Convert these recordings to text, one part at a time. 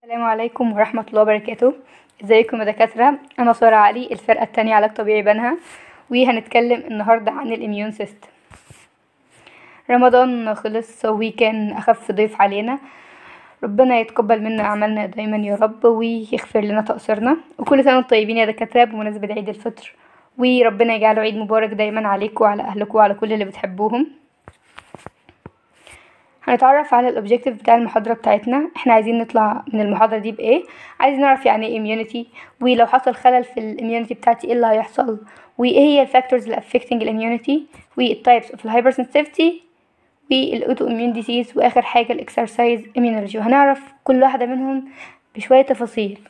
السلام عليكم ورحمة الله وبركاته ازيكم يا دكاترة انا سارة علي الفرقة التانية علاج طبيعي بنها وهنتكلم النهاردة عن الاميون سيستم رمضان خلص وكان اخف ضيف علينا ربنا يتقبل منا اعمالنا دايما يا رب ويغفر لنا تقصيرنا وكل سنة وانتم طيبين يا دكاترة بمناسبة عيد الفطر وربنا يجعله عيد مبارك دايما عليكم وعلى اهلكم وعلى كل اللي بتحبوهم هنتعرف على الاوبجيكتيف بتاع المحاضره بتاعتنا احنا عايزين نطلع من المحاضره دي بايه عايزين نعرف يعني ايه immunity ولو حصل خلل في الاميونيتي بتاعتي ايه اللي هيحصل وايه هي الفاكتورز اللي affecting الاميونيتي والتايبس اوف الهايبر sensitivity والاوتو اميون ديزيز واخر حاجه الاكسرسايز immunology وهنعرف كل واحده منهم بشويه تفاصيل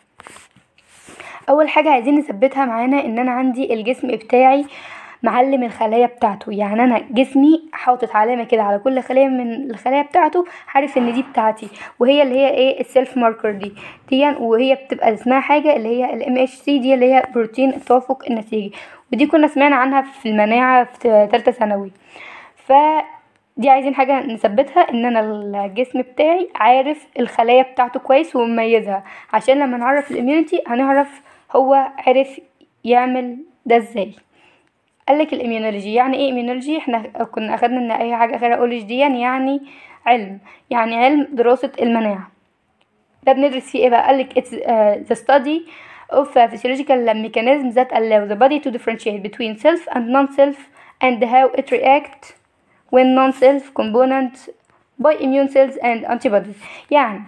اول حاجه عايزين نثبتها معانا ان انا عندي الجسم بتاعي معلم الخلايا بتاعته يعني انا جسمي حاطط علامه كده على كل خليه من الخلايا بتاعته عارف ان دي بتاعتي وهي اللي هي ايه السيلف ماركر دي دي وهي بتبقى اسمها حاجه اللي هي الام اتش سي دي اللي هي بروتين التوافق النسيجي ودي كنا سمعنا عنها في المناعه في ثالثه ثانوي ف دي عايزين حاجه نثبتها ان انا الجسم بتاعي عارف الخلايا بتاعته كويس ومميزها عشان لما نعرف الاميونيتي هنعرف هو عرف يعمل ده ازاي قالك الاميونولوجي يعني ايه اميونولوجي احنا كنا اخدنا ان اي حاجه غير اولوجي دي يعني علم يعني علم دراسه المناعه ده بندرس فيه ايه بقى قالك it's uh, the study of uh, physiological mechanisms that allow the body to differentiate between self and non-self and how it react when non-self component by immune cells and antibodies يعني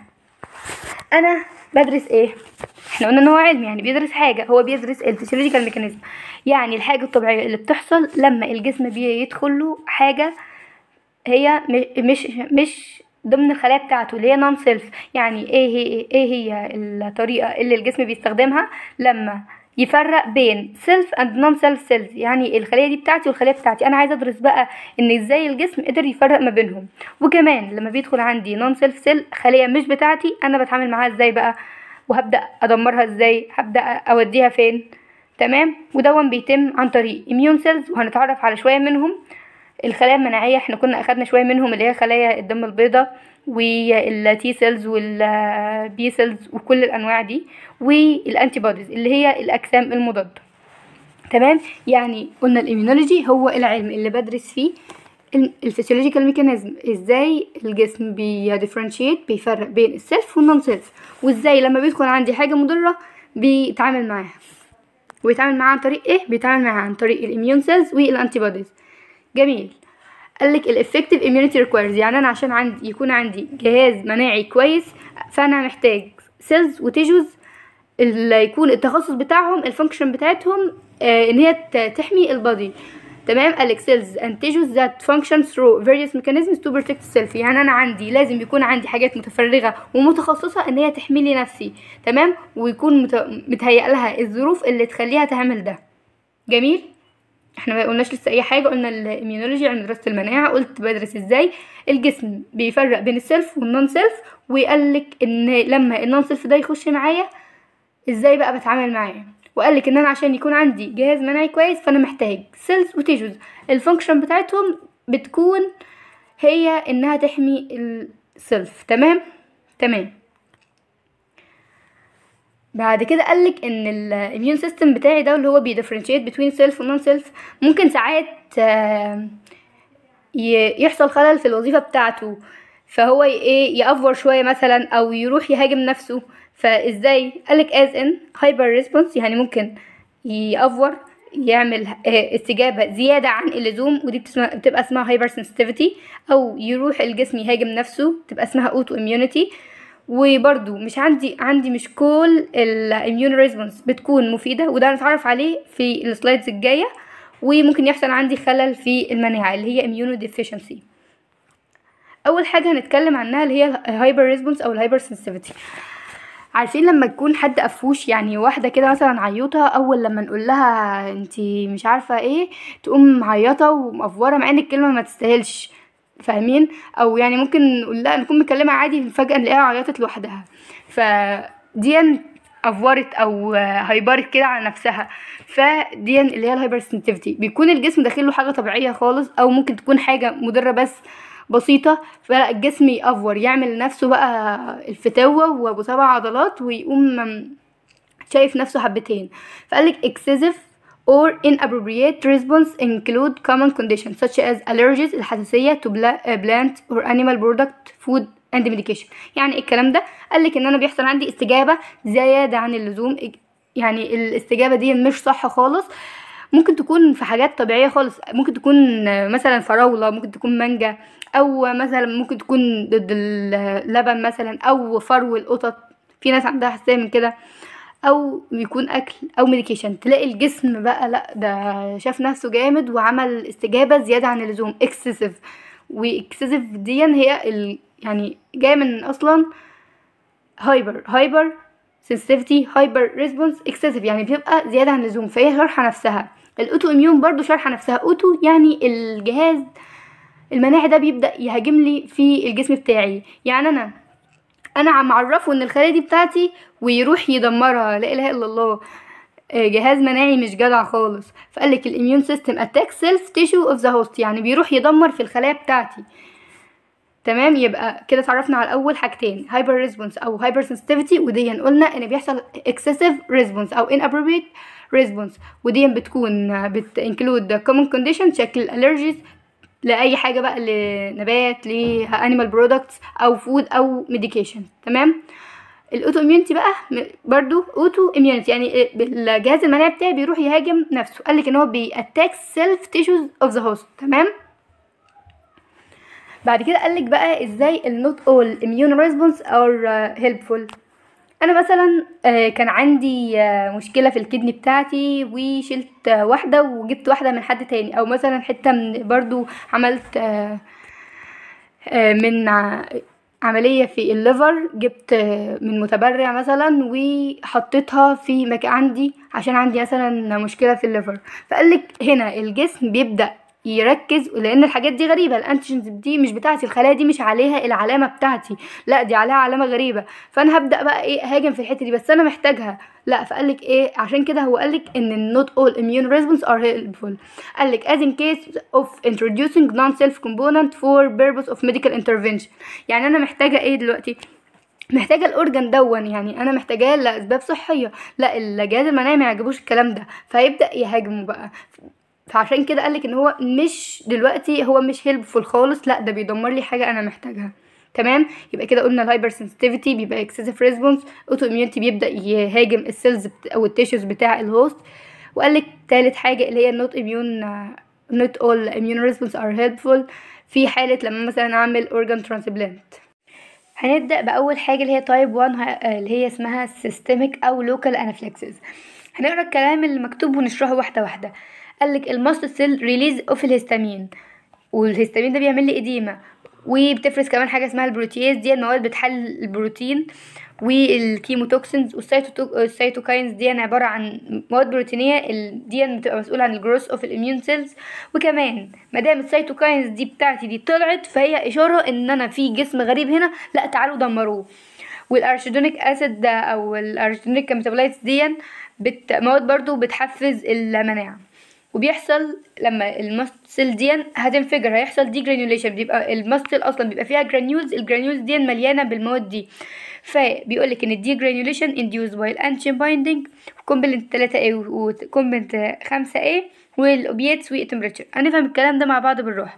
انا بدرس ايه احنا قلنا ان هو علم يعني بيدرس حاجه هو بيدرس الفسيولوجيكال ميكانيزم يعني الحاجه الطبيعيه اللي بتحصل لما الجسم بيدخل له حاجه هي مش مش ضمن الخلايا بتاعته اللي هي نون سيلف يعني ايه هي ايه هي الطريقه اللي الجسم بيستخدمها لما يفرق بين سيلف اند نون سيلف سيلز يعني الخليه دي بتاعتي والخليه بتاعتي انا عايزه ادرس بقى ان ازاي الجسم قدر يفرق ما بينهم وكمان لما بيدخل عندي نون سيلف سيل خليه مش بتاعتي انا بتعامل معاها ازاي بقى وهبدا ادمرها ازاي هبدا اوديها فين تمام ودون بيتم عن طريق اميون سيلز وهنتعرف على شويه منهم الخلايا المناعيه احنا كنا اخدنا شويه منهم اللي هي خلايا الدم البيضاء والتي سيلز والبي سيلز وكل الانواع دي والانتي بوديز اللي هي الاجسام المضاده تمام يعني قلنا الاميونولوجي هو العلم اللي بدرس فيه الفسيولوجيكال ميكانيزم ازاي الجسم بيديفرنشيت بيفرق بين السيلف والنون سيلف وازاي لما بيدخل عندي حاجه مضره بيتعامل معاها ويتعامل معاها عن طريق ايه بيتعامل معاها عن طريق الاميون سيلز والانتي بوديز جميل قالك الافكتيف immunity requires يعني انا عشان عندي يكون عندي جهاز مناعي كويس فانا محتاج سيلز وتيجوز اللي يكون التخصص بتاعهم الفانكشن بتاعتهم آه ان هي تحمي البادي تمام قالك cells and tissues that function through various mechanisms to protect self يعني انا عندي لازم يكون عندي حاجات متفرغه ومتخصصه ان هي تحمي لي نفسي تمام ويكون متهيأ لها الظروف اللي تخليها تعمل ده جميل احنا ما قلناش لسه اي حاجه قلنا الاميونولوجي عن دراسه المناعه قلت بدرس ازاي الجسم بيفرق بين السيلف والنون سيلف ويقالك ان لما النون سيلف ده يخش معايا ازاي بقى بتعامل معاه وقالك ان انا عشان يكون عندي جهاز مناعي كويس فانا محتاج سيلز وتيشوز الفانكشن بتاعتهم بتكون هي انها تحمي السيلف تمام تمام بعد كده قالك ان الاميون سيستم بتاعي ده اللي هو بيدفرنشيت بين سيلف ونون سيلف ممكن ساعات يحصل خلل في الوظيفه بتاعته فهو ايه يأفور شويه مثلا او يروح يهاجم نفسه فازاي قالك از ان هايبر ريسبونس يعني ممكن يأفور يعمل استجابة زيادة عن اللزوم ودي بتبقى اسمها هايبر سنسيتيفيتي او يروح الجسم يهاجم نفسه تبقى اسمها اوتو اميونيتي وبرده مش عندي عندي مش كل الاميون ريسبونس بتكون مفيده وده هنتعرف عليه في السلايدز الجايه وممكن يحصل عندي خلل في المناعه اللي هي اميونو ديفيشنسي اول حاجه هنتكلم عنها اللي هي الهايبر ريسبونس او الهايبر سنسيتيفيتي عارفين لما تكون حد قفوش يعني واحده كده مثلا عيوطه اول لما نقول لها انتي مش عارفه ايه تقوم معيطه ومقفوره مع ان الكلمه ما تستاهلش فاهمين او يعني ممكن نقول لها نكون مكلمه عادي فجاه نلاقيها عيطت لوحدها فدي افورت او هايبرت كده على نفسها فدي اللي هي الهايبر سنسيتيفيتي بيكون الجسم داخل له حاجه طبيعيه خالص او ممكن تكون حاجه مضره بس بسيطة فالجسم يأفور يعمل نفسه بقى الفتاوة وابو سبع عضلات ويقوم شايف نفسه حبتين فقالك excessive or inappropriate response include common conditions such as allergies الحساسية to plant or animal product food and medication يعني ايه الكلام ده قالك ان انا بيحصل عندي استجابة زيادة عن اللزوم يعني الاستجابة دي مش صح خالص ممكن تكون في حاجات طبيعية خالص ممكن تكون مثلا فراولة ممكن تكون مانجا او مثلا ممكن تكون ضد اللبن مثلا او فرو القطط في ناس عندها حساسية من كده او يكون اكل او ميديكيشن تلاقي الجسم بقى لا ده شاف نفسه جامد وعمل استجابه زياده عن اللزوم اكسسيف واكسسيف دي هي ال يعني جايه من اصلا هايبر هايبر sensitivity هايبر ريسبونس اكسسيف يعني بتبقى زياده عن اللزوم فهي شارحه نفسها الاوتو اميون برضو شارحه نفسها اوتو يعني الجهاز المناعي ده بيبدا يهاجم لي في الجسم بتاعي يعني انا انا عم اعرفه ان الخلايا دي بتاعتي ويروح يدمرها لا اله الا الله جهاز مناعي مش جدع خالص فقالك الاميون سيستم اتاك سيلف تيشو اوف ذا هوست يعني بيروح يدمر في الخلايا بتاعتي تمام يبقى كده اتعرفنا على اول حاجتين هايبر ريسبونس او هايبر سنسيتيفيتي ودي قلنا ان بيحصل اكسسيف ريسبونس او inappropriate ريسبونس ودي بتكون بت include common condition شكل الالرجيز لاي حاجه بقى لنبات لانيمال برودكتس او فود او ميديكيشن تمام الاوتو اميونتي بقى برضو اوتو اميونتي يعني الجهاز المناعي بتاعي بيروح يهاجم نفسه قالك ان هو بيأتاك سيلف تيشوز اوف ذا هوست تمام بعد كده قالك بقى ازاي النوت اول اميون ريسبونس ار هيلبفول انا مثلا كان عندي مشكله في الكدني بتاعتي وشلت واحده وجبت واحده من حد تاني او مثلا حته من برضو عملت من عمليه في الليفر جبت من متبرع مثلا وحطيتها في مكان عندي عشان عندي مثلا مشكله في الليفر فقالك هنا الجسم بيبدا يركز لان الحاجات دي غريبه الانتيجنز دي مش بتاعتي الخلايا دي مش عليها العلامه بتاعتي لا دي عليها علامه غريبه فانا هبدا بقى ايه هاجم في الحته دي بس انا محتاجها لا فقالك ايه عشان كده هو قالك ان not all immune response are helpful قالك as in case of introducing non-self component for purpose of medical intervention يعني انا محتاجه ايه دلوقتي محتاجه الاورجن دون يعني انا محتاجاه لاسباب صحيه لا الجهاز المناعي ما يعجبوش الكلام ده فيبدا يهاجمه بقى فعشان كده قالك ان هو مش دلوقتي هو مش هيلبفول خالص لا ده بيدمر لي حاجه انا محتاجها تمام يبقى كده قلنا الهايبر سنسيتيفيتي بيبقى اكسسيف ريسبونس اوتو اميونتي بيبدا يهاجم السيلز او التيشوز بتاع الهوست وقال لك تالت حاجه اللي هي النوت اميون نوت اول اميون ريسبونس ار هيلبفول في حاله لما مثلا اعمل اورجان ترانسبلانت هنبدا باول حاجه اللي هي تايب 1 اللي هي اسمها سيستميك او لوكال انافلاكسيس هنقرا الكلام اللي مكتوب ونشرحه واحده واحده قالك الماست سيل ريليز اوف الهستامين والهستامين ده بيعمل لي اديمه وبتفرز كمان حاجه اسمها البروتياز دي المواد بتحلل البروتين والكيموتوكسينز والسيتوكاينز دي عباره عن مواد بروتينيه دي بتبقى مسؤوله عن الجروس اوف الاميون سيلز وكمان ما دام السيتوكاينز دي بتاعتي دي طلعت فهي اشاره ان انا في جسم غريب هنا لا تعالوا دمروه والارشيدونيك اسيد او الارشيدونيك ميتابولايتس دي بت... مواد برضو بتحفز المناعه وبيحصل لما الماست سيل دي هتنفجر هيحصل دي جرانيوليشن بيبقى الماست سيل اصلا بيبقى فيها جرانيولز الجرانيولز دي مليانه بالمواد دي فبيقول لك ان الدي جرانيوليشن انديوز باي الانتين بايندينج وكومبلنت 3 a وكومبلنت 5 a والاوبيتس والتمبريتشر هنفهم الكلام ده مع بعض بالراحه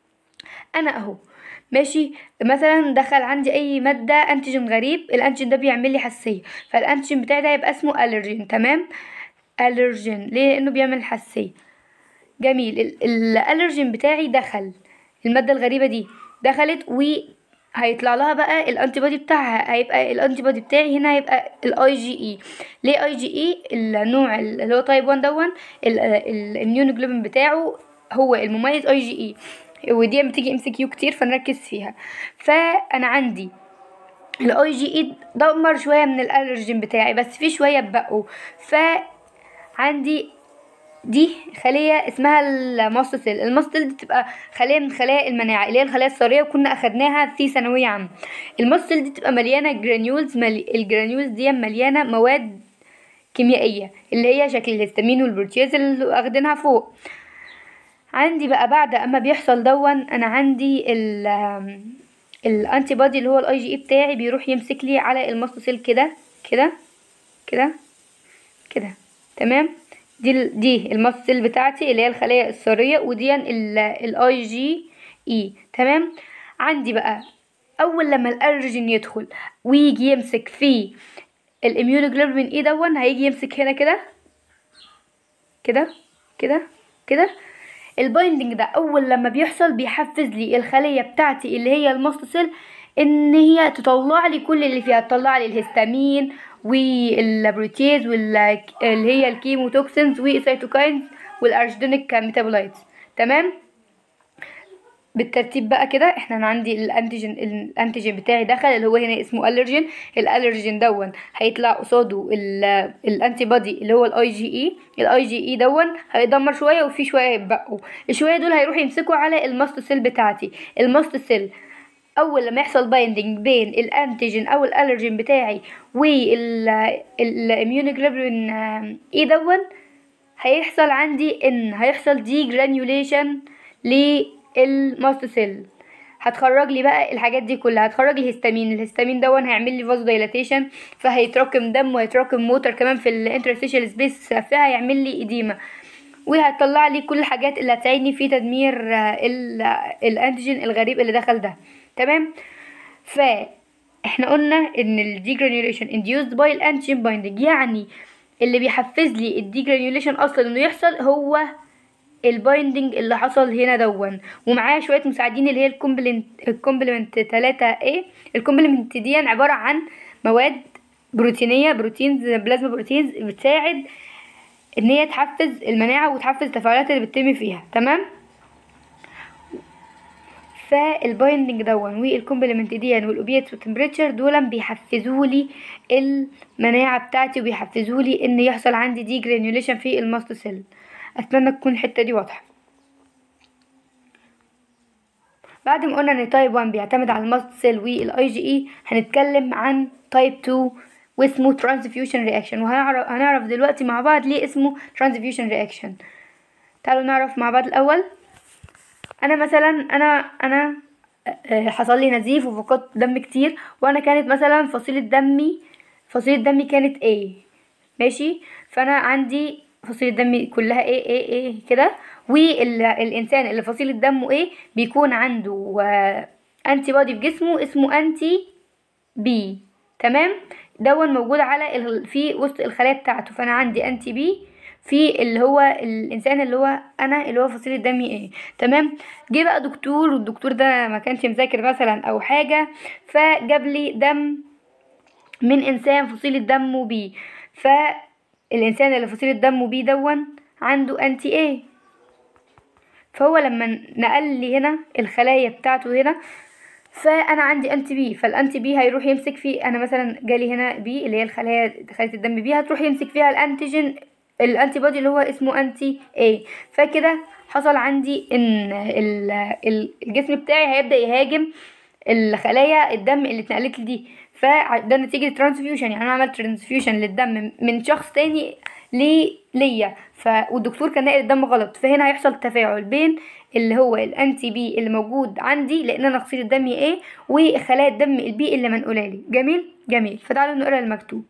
انا اهو ماشي مثلا دخل عندي اي ماده انتيجين غريب الانتيجين ده بيعمل لي حساسيه فالانتيجين بتاعي ده هيبقى اسمه الرجين تمام الرجين ليه لانه بيعمل حساسيه جميل الالرجين بتاعي دخل الماده الغريبه دي دخلت وهيطلع لها بقى الانتي بودي بتاعها هيبقى الانتي بودي بتاعي هنا هيبقى الاي جي اي ليه اي جي اي النوع اللي هو تايب 1 دون الاميونوجلوبين بتاعه هو المميز اي جي اي ودي بتيجي ام سي كيو كتير فنركز فيها فانا عندي الاي جي اي دمر شويه من الالرجين بتاعي بس في شويه بقوا فعندي دي خليه اسمها الماستسيل الماستسيل دي تبقى خليه من خلايا المناعه اللي هي الخلايا الصاريه وكنا اخدناها في ثانويه عامه الماستسيل دي تبقى مليانه جرانيولز ملي... الجرانيولز دي مليانه مواد كيميائيه اللي هي شكل الهستامين والبروتياز اللي واخدينها فوق عندي بقى بعد اما بيحصل دون انا عندي ال الانتي بودي اللي هو الاي جي اي بتاعي بيروح يمسك لي على الماست سيل كده كده كده كده تمام دي ال- دي الماست سيل بتاعتي اللي هي الخلايا الساريه ودي الاي جي اي تمام عندي بقى اول لما الالرجين يدخل ويجي يمسك في الاميونوجلوبولين ايه دون هيجي يمسك هنا كده كده كده كده البايندنج ده اول لما بيحصل بيحفز لي الخليه بتاعتي اللي هي الماست سيل ان هي تطلع لي كل اللي فيها تطلع لي الهستامين والبروتيز واللي هي الكيموتوكسينز والسيتوكاينز والارجينيك ميتابولايتس تمام بالترتيب بقى كده احنا أنا عندي الانتيجين الانتيجين بتاعي دخل اللي هو هنا اسمه الرجين الالرجين دون هيطلع قصاده ال- الانتي بودي اللي هو الاي جي اي الاي جي اي دون هيدمر شويه وفي شويه هيتبقوا الشويه دول هيروحوا يمسكوا على الماست سيل بتاعتي الماست سيل اول لما يحصل بايندنج بين الانتيجين او الالرجين بتاعي والاميونوجلوبولين ايه دون هيحصل عندي ان هيحصل دي جرانيوليشن للماست سيل هتخرج لي بقى الحاجات دي كلها هتخرج لي هيستامين الهيستامين دون هيعمل لي فازو دايلاتيشن فهيتراكم دم وهيتراكم موتر كمان في الانترستيشال سبيس فهيعمل لي اديمه وهتطلع لي كل الحاجات اللي هتساعدني في تدمير آه، ال- الانتيجين الغريب اللي دخل ده تمام ف احنا قلنا ان الديجرانيوليشن induced by الانتيجين بايندنج يعني اللي بيحفز لي الديجرانيوليشن اصلا انه يحصل هو البايندنج اللي حصل هنا دون ومعاه شويه مساعدين اللي هي الكومبلمنت الكومبلمنت 3 a الكومبلمنت دي عباره عن مواد بروتينيه بروتينز بلازما بروتينز بتساعد ان هي تحفز المناعه وتحفز التفاعلات اللي بتتم فيها تمام فالبايندنج دون والكومبلمنت دي والاوبيتس والتمبريتشر دول بيحفزوا لي المناعه بتاعتي وبيحفزوا لي ان يحصل عندي دي جرانيوليشن في الماست سيل اتمنى تكون الحته دي واضحه بعد ما قلنا ان تايب 1 بيعتمد على الماست سيل والاي جي اي هنتكلم عن تايب 2 واسمه ترانسفيوشن رياكشن وهنعرف هنعرف دلوقتي مع بعض ليه اسمه ترانسفيوشن رياكشن تعالوا نعرف مع بعض الاول انا مثلا انا انا آه، حصل لي نزيف وفقدت دم كتير وانا كانت مثلا فصيله دمي فصيله دمي كانت A ماشي فانا عندي فصيله دمي كلها A A A كده والانسان اللي فصيله دمه A بيكون عنده انتي بودي في جسمه اسمه انتي بي تمام دون موجود على ال... في وسط الخلايا بتاعته فانا عندي انتي بي في اللي هو الانسان اللي هو انا اللي هو فصيله دمي ايه تمام جه بقى دكتور والدكتور ده ما كانش مذاكر مثلا او حاجه فجاب لي دم من انسان فصيله دمه بي فالانسان اللي فصيله دمه بي دون عنده انتي ايه فهو لما نقل لي هنا الخلايا بتاعته هنا فانا عندي انتي بي فالانتي بي هيروح يمسك في انا مثلا جالي هنا بي اللي هي الخلايا خلايا الدم بي هتروح يمسك فيها الانتيجين الانتي بودي اللي هو اسمه انتي اي فكده حصل عندي ان ال- ال- الجسم بتاعي هيبدا يهاجم الخلايا الدم اللي اتنقلت لي دي فده نتيجه ترانسفيوجن يعني انا عملت ترانسفيوجن للدم من شخص تاني لي ليا ف والدكتور كان ناقل الدم غلط فهنا هيحصل تفاعل بين اللي هو الانتي بي اللي موجود عندي لان انا خصيله دمي ايه وخلايا الدم البي اللي منقوله لي جميل جميل فتعالوا نقرا المكتوب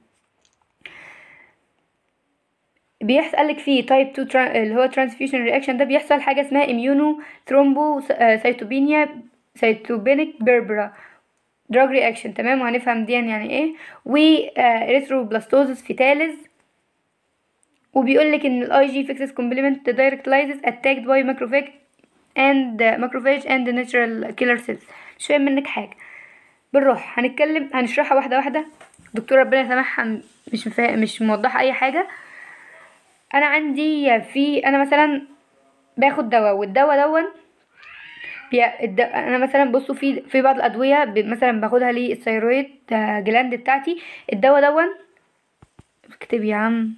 بيحصل لك في تايب 2 ترا- اللي هو ترانسفيوجن رياكشن ده بيحصل حاجه اسمها اميونو ثرومبو سيتوبينيا سيتوبينيك بيربرا دراج رياكشن تمام وهنفهم دي يعني ايه و اريثروبلاستوزس فيتاليز وبيقول لك ان الاي جي فيكسس كومبلمنت دايركت لايزز اتاكد باي ماكروفاج اند ماكروفاج اند ناتشرال كيلر سيلز مش فاهم منك حاجه بالراحه هنتكلم هنشرحها واحده واحده دكتور ربنا يسامحها مش مفا... مش موضحه اي حاجه انا عندي في انا مثلا باخد دواء والدواء دون بي... الد... انا مثلا بصوا في في بعض الادويه ب... مثلا باخدها للثيرويد آه، جلاند بتاعتي الدواء دون اكتب يا عم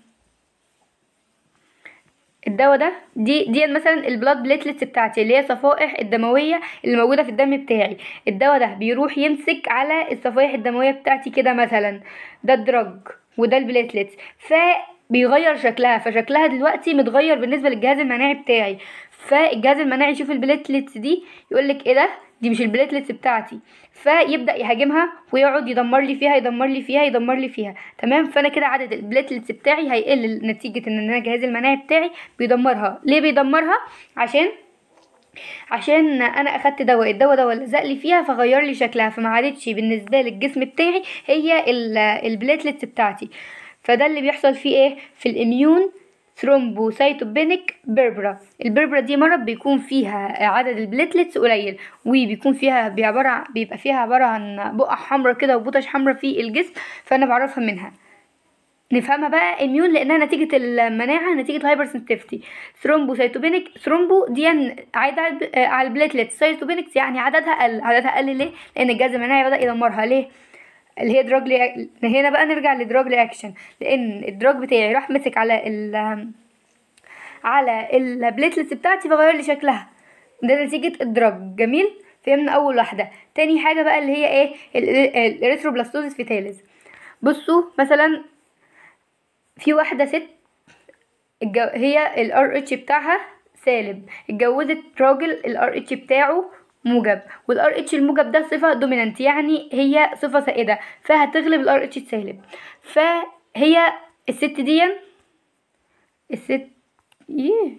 الدواء ده دي دي مثلا البلاد بليتلتس بتاعتي اللي هي صفائح الدمويه اللي موجوده في الدم بتاعي الدواء ده بيروح يمسك على الصفائح الدمويه بتاعتي كده مثلا ده الدرج وده البليتلتس فبيغير شكلها فشكلها دلوقتي متغير بالنسبه للجهاز المناعي بتاعي فالجهاز المناعي يشوف البليتلتس دي يقول لك ايه ده دي مش البليتلتس بتاعتي فيبدا يهاجمها ويقعد يدمر لي فيها يدمر لي فيها يدمر لي فيها تمام فانا كده عدد البليتلتس بتاعي هيقل نتيجه ان انا الجهاز المناعي بتاعي بيدمرها ليه بيدمرها عشان عشان انا اخدت دواء الدواء ده لزق لي فيها فغير لي شكلها فما عادتش بالنسبه للجسم بتاعي هي البليتلتس بتاعتي فده اللي بيحصل فيه ايه في الاميون ثرومبوسايتوبينيك بيربرا البربرا دي مرض بيكون فيها عدد البليتلتس قليل وبيكون فيها بعبارة بيبقى فيها عبارة عن بقع حمراء كده وبطش حمراء في الجسم فانا بعرفها منها نفهمها بقى اميون لانها نتيجه المناعه نتيجه هايبر سنسيتيفيتي ثرومبوسايتوبينيك ثرومبو دي عايده على البليتلتس سايتوبينكس يعني عددها قل عددها قل ليه لان الجهاز المناعي بدا يدمرها ليه اللي هي دراج لي... هنا بقى نرجع لدراج رياكشن لان الدراج بتاعي راح مسك على ال على البليتلتس بتاعتي فغير لي شكلها ده نتيجة الدراج جميل فهمنا اول واحدة تاني حاجة بقى اللي هي ايه الاريثروبلاستوزيس فيتاليز بصوا مثلا في واحدة ست الجو... هي الار اتش بتاعها سالب اتجوزت راجل الار اتش بتاعه موجب والار اتش الموجب ده صفه دومينانت يعني هي صفه سائده فهتغلب الار اتش السالب فهي الست دي الست ايه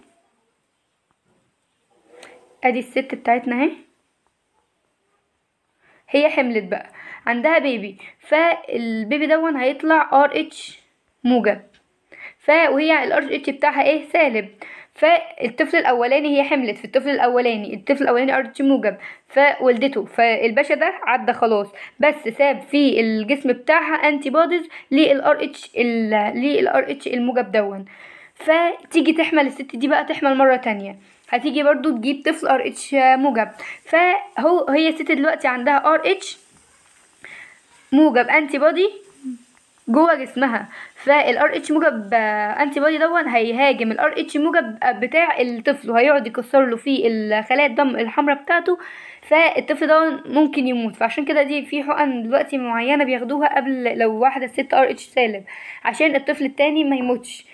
ادي الست بتاعتنا اهي هي حملت بقى عندها بيبي فالبيبي دون هيطلع ار اتش موجب ف وهي الار اتش بتاعها ايه سالب فالطفل الاولاني هي حملت في الطفل الاولاني الطفل الاولاني ار اتش موجب فولدته فالباشا ده عدى خلاص بس ساب في الجسم بتاعها انتي بوديز للار اتش للار اتش الموجب دون فتيجي تحمل الست دي بقى تحمل مره تانية هتيجي برضو تجيب طفل ار اتش موجب فهو هي الست دلوقتي عندها ار اتش موجب انتي بودي جوه جسمها فالار اتش موجب انتي بودي دون هيهاجم الار اتش موجب بتاع الطفل وهيقعد يكسر له في الخلايا الدم الحمراء بتاعته فالطفل ده ممكن يموت فعشان كده دي في حقن دلوقتي معينه بياخدوها قبل لو واحده ست ار اتش سالب عشان الطفل التاني ما يموتش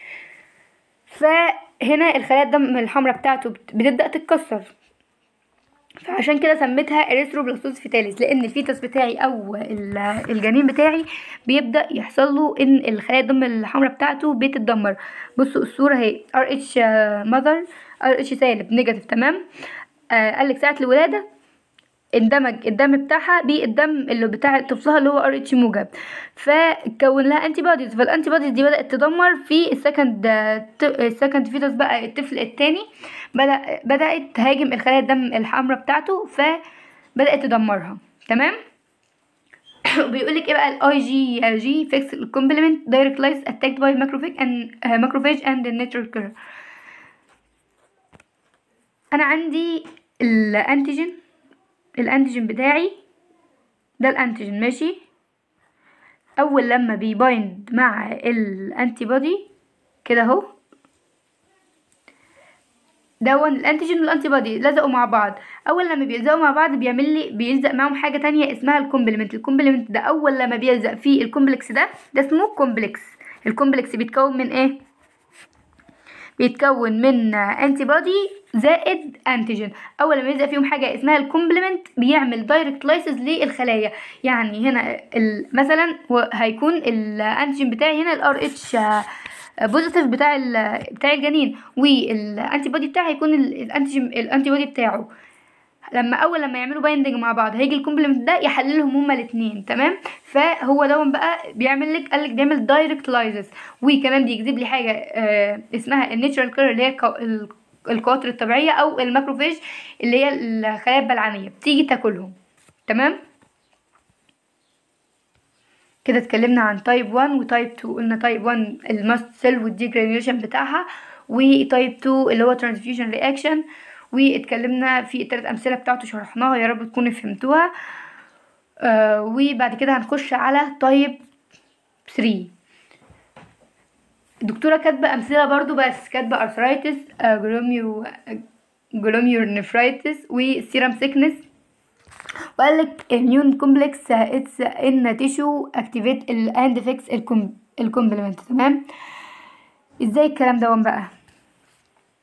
فهنا الخلايا الدم الحمراء بتاعته بتبدا تتكسر فعشان كده سميتها اريثروبلاستوز فيتاليس لان الفيتس بتاعي او الجنين بتاعي بيبدا يحصل له ان الخلايا الدم الحمراء بتاعته بتتدمر بصوا الصوره اهي ار اتش ماذر ار اتش سالب نيجاتيف تمام آه قالك ساعه الولاده اندمج الدم بتاعها بالدم اللي بتاع طفلها اللي هو ار اتش موجب فكون لها انتي بوديز فالانتي بوديز دي بدات تدمر في السكند السكند فيتوس بقى الطفل التاني بدا بدات تهاجم الخلايا الدم الحمراء بتاعته فبدات تدمرها تمام بيقول لك ايه بقى الاي جي جي فيكس الكومبلمنت دايركت لايز اتاكد باي ماكروفيج اند ماكروفيج اند الناتشورال كير انا عندي الانتيجين الانتيجين بتاعي ده الانتيجين ماشي اول لما بيبايند مع الانتي بودي كده اهو دون الانتيجين والانتي بودي لزقوا مع بعض اول لما بيلزقوا مع بعض بيعمل لي بيلزق معاهم حاجه تانية اسمها الكومبلمنت الكومبلمنت ده اول لما بيلزق فيه الكومبلكس ده ده اسمه كومبلكس الكومبلكس بيتكون من ايه بيتكون من انتي بودي زائد انتيجين اول ما يلزق فيهم حاجه اسمها الكومبلمنت بيعمل دايركت لايسز للخلايا يعني هنا مثلا هيكون الانتيجين بتاعي هنا الار اتش بوزيتيف بتاع بتاع الجنين والانتي بودي بتاعي هيكون الانتيجين الانتي بودي بتاعه لما اول لما يعملوا بايندنج مع بعض هيجي الكومبلمنت ده يحللهم هما الاثنين تمام فهو دون بقى بيعمل لك قال لك بيعمل دايركت لايزز وكمان بيجذب لي حاجه آه اسمها الناتشرال كير اللي هي القواطر الطبيعيه او الماكروفيج اللي هي الخلايا البلعانيه بتيجي تاكلهم تمام كده اتكلمنا عن تايب 1 وتايب 2 قلنا تايب 1 الماست سيل والديجرانيوليشن بتاعها وتايب 2 اللي هو ترانسفيوجن رياكشن واتكلمنا في التلات امثله بتاعته شرحناها يا رب تكونوا فهمتوها آه وبعد كده هنخش على تايب 3 الدكتوره كاتبه امثله برضو بس كاتبه ارثرايتس جلوميو جلوميور نفرايتس وسيرم سيكنس وقال لك immune complex اتس ان تيشو اكتيفيت اند فيكس الكومبلمنت تمام ازاي الكلام ده بقى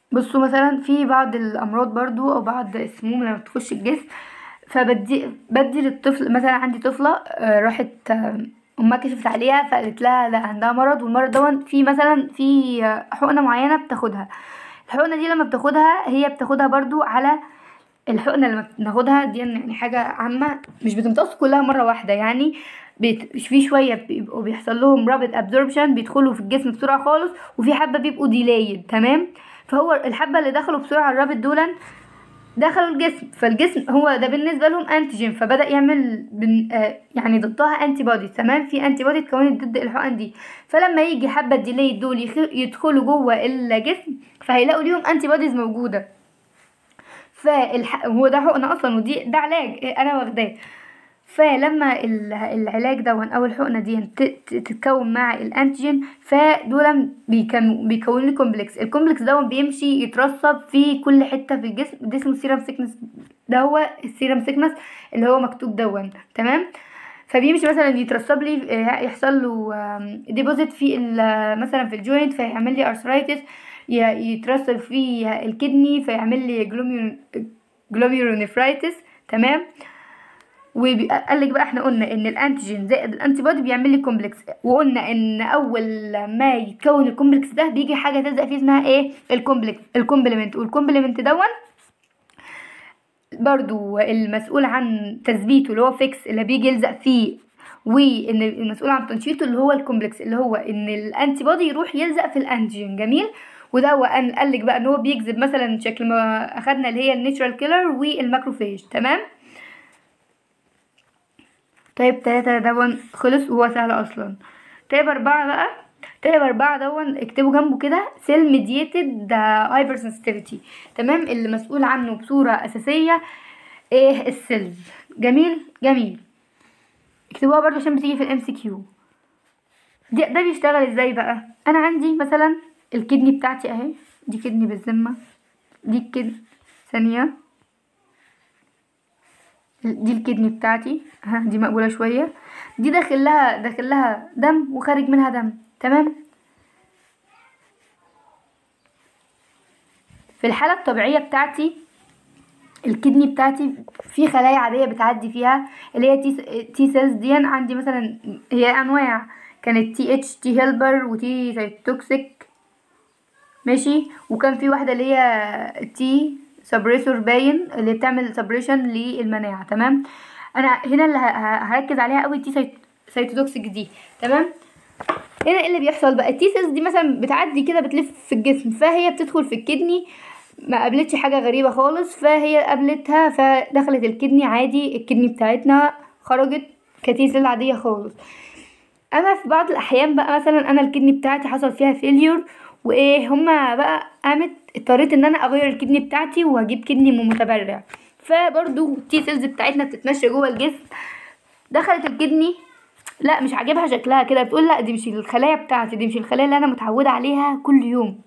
بصوا مثلا في بعض الامراض برضو او بعض السموم لما بتخش الجسم فبدي بدي للطفل مثلا عندي طفله آه، راحت آه، امها كشفت عليها فقالت لها لا عندها مرض والمرض دون في مثلا في آه، حقنه معينه بتاخدها الحقنه دي لما بتاخدها هي بتاخدها برضو على الحقنه لما بناخدها دي يعني حاجه عامه مش بتمتص كلها مره واحده يعني بيت... في شويه بيبقوا بيحصل لهم رابط ابزوربشن بيدخلوا في الجسم بسرعه خالص وفي حبه بيبقوا ديلايد تمام فهو الحبه اللي دخلوا بسرعه الرابط دولا دخلوا الجسم فالجسم هو ده بالنسبه لهم انتيجين فبدا يعمل بن آه يعني ضدها انتي بودي تمام في انتي بودي اتكونت ضد الحقن دي فلما يجي حبه ديلي دول يخ- يدخلوا جوه الجسم فهيلاقوا ليهم انتي بوديز موجوده فالح... هو ده حقنه اصلا ودي ده علاج إيه انا واخداه فلما ال- العلاج دون او الحقنه دي ت- ت- تتكون مع الانتيجين فدول بيكونوا بيكون لي كومبلكس الكومبلكس دون بيمشي يترسب في كل حته في الجسم ده اسمه سيرم سيكنس ده هو السيرم سيكنس اللي هو مكتوب دون تمام فبيمشي مثلا يترسب لي آه، يحصل له ديبوزيت في ال- مثلا في الجوينت فيعمل لي ارثرايتس يترسب في الكدني فيعمل لي جلوميرونيفرايتس تمام وقال لك بقى احنا قلنا ان الانتيجين زائد الانتي بودي بيعمل لي كومبلكس وقلنا ان اول ما يتكون الكومبلكس ده بيجي حاجه تلزق فيه اسمها ايه الكومبلكس الكومبلمنت والكومبلمنت دون برضو المسؤول عن تثبيته اللي هو فيكس اللي بيجي يلزق فيه وان المسؤول عن تنشيطه اللي هو الكومبلكس اللي هو ان الانتي بودي يروح يلزق في الانتيجين جميل وده هو قال قال لك بقى ان هو بيجذب مثلا شكل ما اخدنا اللي هي النيترال كيلر والماكروفيج تمام طيب تلاتة دون خلص وهو سهل اصلا طيب اربعة بقى طيب اربعة دون اكتبوا جنبه كده سيل ميديتد هايبر سنسيتيفيتي تمام اللي مسؤول عنه بصورة اساسية ايه السيلز جميل جميل اكتبوها برضه عشان بتيجي في الام سي كيو ده ده بيشتغل ازاي بقى انا عندي مثلا الكدني بتاعتي اهي دي كدني بالذمة دي الكدني ثانية دي الكدني بتاعتي ها دي مقبولة شوية دي داخل لها داخل لها دم وخارج منها دم تمام في الحالة الطبيعية بتاعتي الكدني بتاعتي في خلايا عادية بتعدي فيها اللي هي تي, تي سيلز دي عندي مثلا هي انواع كانت تي اتش تي هيلبر وتي سيتوكسيك ماشي وكان في واحدة اللي هي تي سبريسور باين اللي بتعمل سبريشن للمناعة تمام انا هنا اللي ه- ه- هركز عليها قوي تي سيت- سيتوتوكسيك دي تمام هنا ايه اللي بيحصل بقى التي سيلز دي مثلا بتعدي كده بتلف في الجسم فهي بتدخل في الكدني ما قابلتش حاجه غريبه خالص فهي قابلتها فدخلت الكدني عادي الكدني بتاعتنا خرجت كتي سيل عاديه خالص اما في بعض الاحيان بقى مثلا انا الكدني بتاعتي حصل فيها فيليور وايه هما بقى قامت اضطريت ان انا اغير الكدني بتاعتي واجيب كدني متبرع فبرضو التي سيلز بتاعتنا بتتمشى جوه الجسم دخلت الكدني لا مش عاجبها شكلها كده بتقول لا دي مش الخلايا بتاعتي دي مش الخلايا اللي انا متعوده عليها كل يوم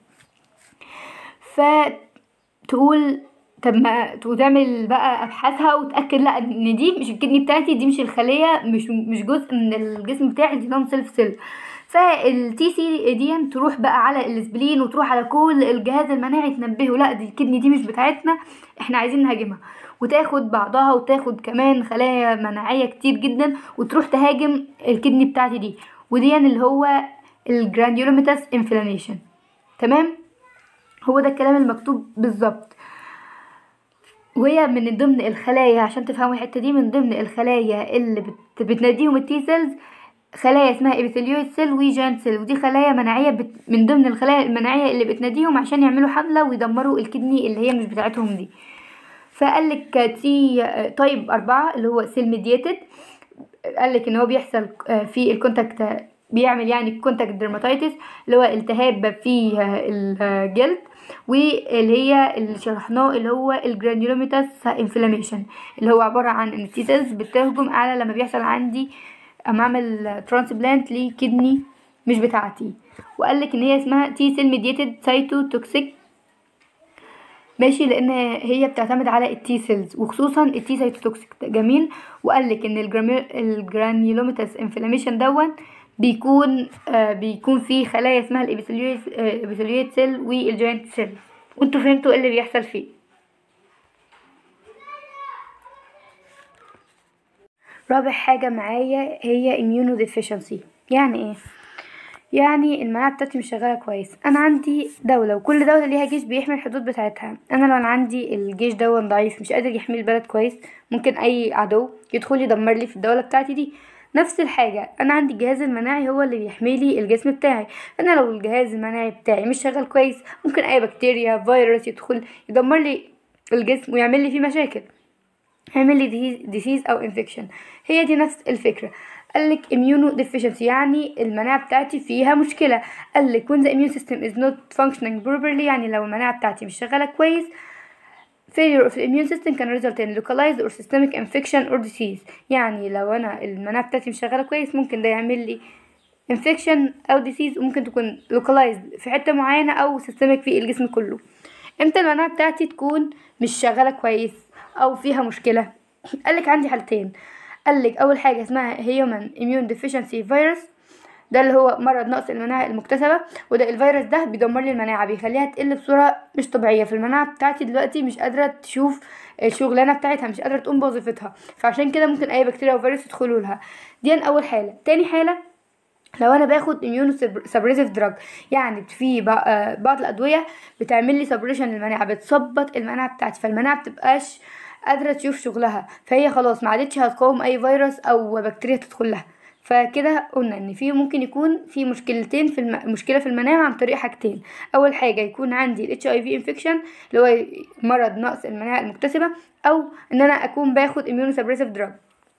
فتقول طب ما وتعمل بقى ابحاثها وتاكد لا ان دي مش الكدني بتاعتي دي مش الخليه مش مش جزء من الجسم بتاعي دي نون سيلف سيل فالتي سي دي تروح بقى على الاسبلين وتروح على كل الجهاز المناعي تنبهه لا دي الكدني دي مش بتاعتنا احنا عايزين نهاجمها وتاخد بعضها وتاخد كمان خلايا مناعيه كتير جدا وتروح تهاجم الكدني بتاعتي دي ودي اللي هو الجرانيولوميتاس انفلاميشن تمام هو ده الكلام المكتوب بالظبط وهي من ضمن الخلايا عشان تفهموا الحته دي من ضمن الخلايا اللي بت... بتناديهم التي سيلز خلايا اسمها ابيثيليويد سيل وجان سيل ودي خلايا مناعيه بت... من ضمن الخلايا المناعيه اللي بتناديهم عشان يعملوا حمله ويدمروا الكدني اللي هي مش بتاعتهم دي فقال لك تي طيب أربعة اللي هو سيل ميديتد قال لك ان هو بيحصل في الكونتاكت بيعمل يعني كونتاكت ديرماتيتس اللي هو التهاب في الجلد واللي هي اللي شرحناه اللي هو الجرانيولوميتاس انفلاميشن اللي هو عبارة عن ان التي سيلز بتهجم على لما بيحصل عندي اما اعمل ترانسبلانت لكدني مش بتاعتي وقال لك ان هي اسمها تي سيل ميديتد سايتوتوكسيك ماشي لان هي بتعتمد على التي سيلز وخصوصا التي سايتوتوكسيك جميل وقال لك ان الجرانيولوميتاس انفلاميشن دون بيكون آه بيكون فيه خلايا اسمها الابيثيليويد سيل والجوينت سيل وانتوا فهمتوا ايه اللي بيحصل فيه رابع حاجة معايا هي immunodeficiency يعني ايه يعني المناعة بتاعتي مش شغالة كويس انا عندي دولة وكل دولة ليها جيش بيحمي الحدود بتاعتها انا لو أنا عندي الجيش ده ضعيف مش قادر يحمي البلد كويس ممكن اي عدو يدخل يدمر لي في الدولة بتاعتي دي نفس الحاجة انا عندي الجهاز المناعي هو اللي بيحمي لي الجسم بتاعي انا لو الجهاز المناعي بتاعي مش شغال كويس ممكن اي بكتيريا فيروس يدخل يدمر لي الجسم ويعمل لي فيه مشاكل يعمل لي ديسيز او انفكشن هي دي نفس الفكره قالك immuno deficiency يعني المناعة بتاعتي فيها مشكلة قالك when the immune system is not functioning properly يعني لو المناعة بتاعتي مش شغالة كويس failure of the immune system can result in localized or systemic infection or disease يعني لو انا المناعة بتاعتي مش شغالة كويس ممكن ده يعمل لي infection او disease وممكن تكون localized في حتة معينة او systemic في الجسم كله امتى المناعة بتاعتي تكون مش شغالة كويس او فيها مشكلة قالك عندي حالتين قالك اول حاجة اسمها human immune deficiency virus ده اللي هو مرض نقص المناعة المكتسبة وده الفيروس ده بيدمر لي المناعة بيخليها تقل بصورة مش طبيعية فالمناعة بتاعتي دلوقتي مش قادرة تشوف الشغلانة بتاعتها مش قادرة تقوم بوظيفتها فعشان كده ممكن اي بكتيريا وفيروس يدخلوا لها دي اول حالة تاني حالة لو انا باخد اميونو سبريسيف دراج يعني في بعض الادويه بتعمل لي سبريشن للمناعه بتثبط المناعه بتاعتي فالمناعه بتبقاش قادره تشوف شغلها فهي خلاص ما عادتش هتقاوم اي فيروس او بكتيريا تدخل لها فكده قلنا ان في ممكن يكون في مشكلتين في الم... مشكله في المناعه عن طريق حاجتين اول حاجه يكون عندي الاتش اي في انفكشن اللي هو مرض نقص المناعه المكتسبه او ان انا اكون باخد اميونو سبريسيف دراج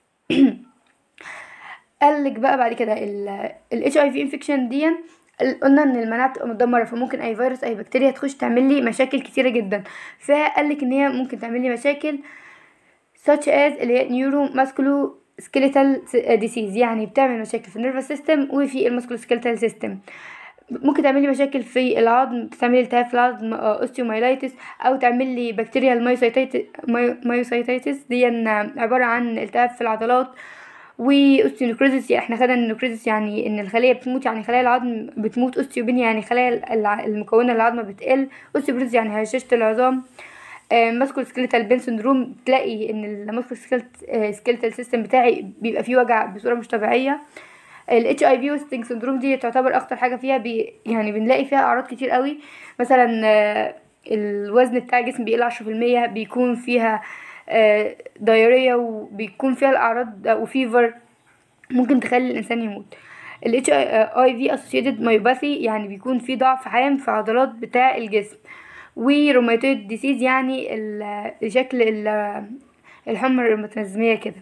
قالك بقى بعد كده الاتش اي في انفكشن دي قلنا ان المناعه بتبقى متدمره فممكن اي فيروس اي بكتيريا تخش تعمل لي مشاكل كتيره جدا فقالك ان هي ممكن تعمل لي مشاكل such as اللي هي نيورو ماسكولو سكيليتال ديسيز يعني بتعمل مشاكل في النيرفس سيستم وفي الماسكولو سكيليتال سيستم ممكن تعمل لي مشاكل في العظم تعمل لي التهاب في العظم اوستيومايلايتس او تعمل لي بكتيريا المايوسايتيتس دي عباره عن التهاب في العضلات واوستيونيكروزيس احنا خدنا النيكروزيس يعني ان الخليه بتموت يعني خلايا العظم بتموت اوستيوبينيا يعني خلايا المكونه للعظم بتقل اوستيوبروزيس يعني هشاشه العظام ماسكول سكيلتال بين سندروم تلاقي ان الماسكول سكيلتال سيستم بتاعي بيبقى فيه وجع بصوره مش طبيعيه الاتش اي في وستنج سندروم دي تعتبر اخطر حاجه فيها بي يعني بنلاقي فيها اعراض كتير قوي مثلا الوزن بتاع الجسم بيقل عشرة في المية بيكون فيها دايريا وبيكون فيها الاعراض وفيفر ممكن تخلي الانسان يموت ال HIV associated myopathy يعني بيكون في ضعف عام في عضلات بتاع الجسم وروماتويد ديسيز يعني شكل الحمى الروماتيزمية كده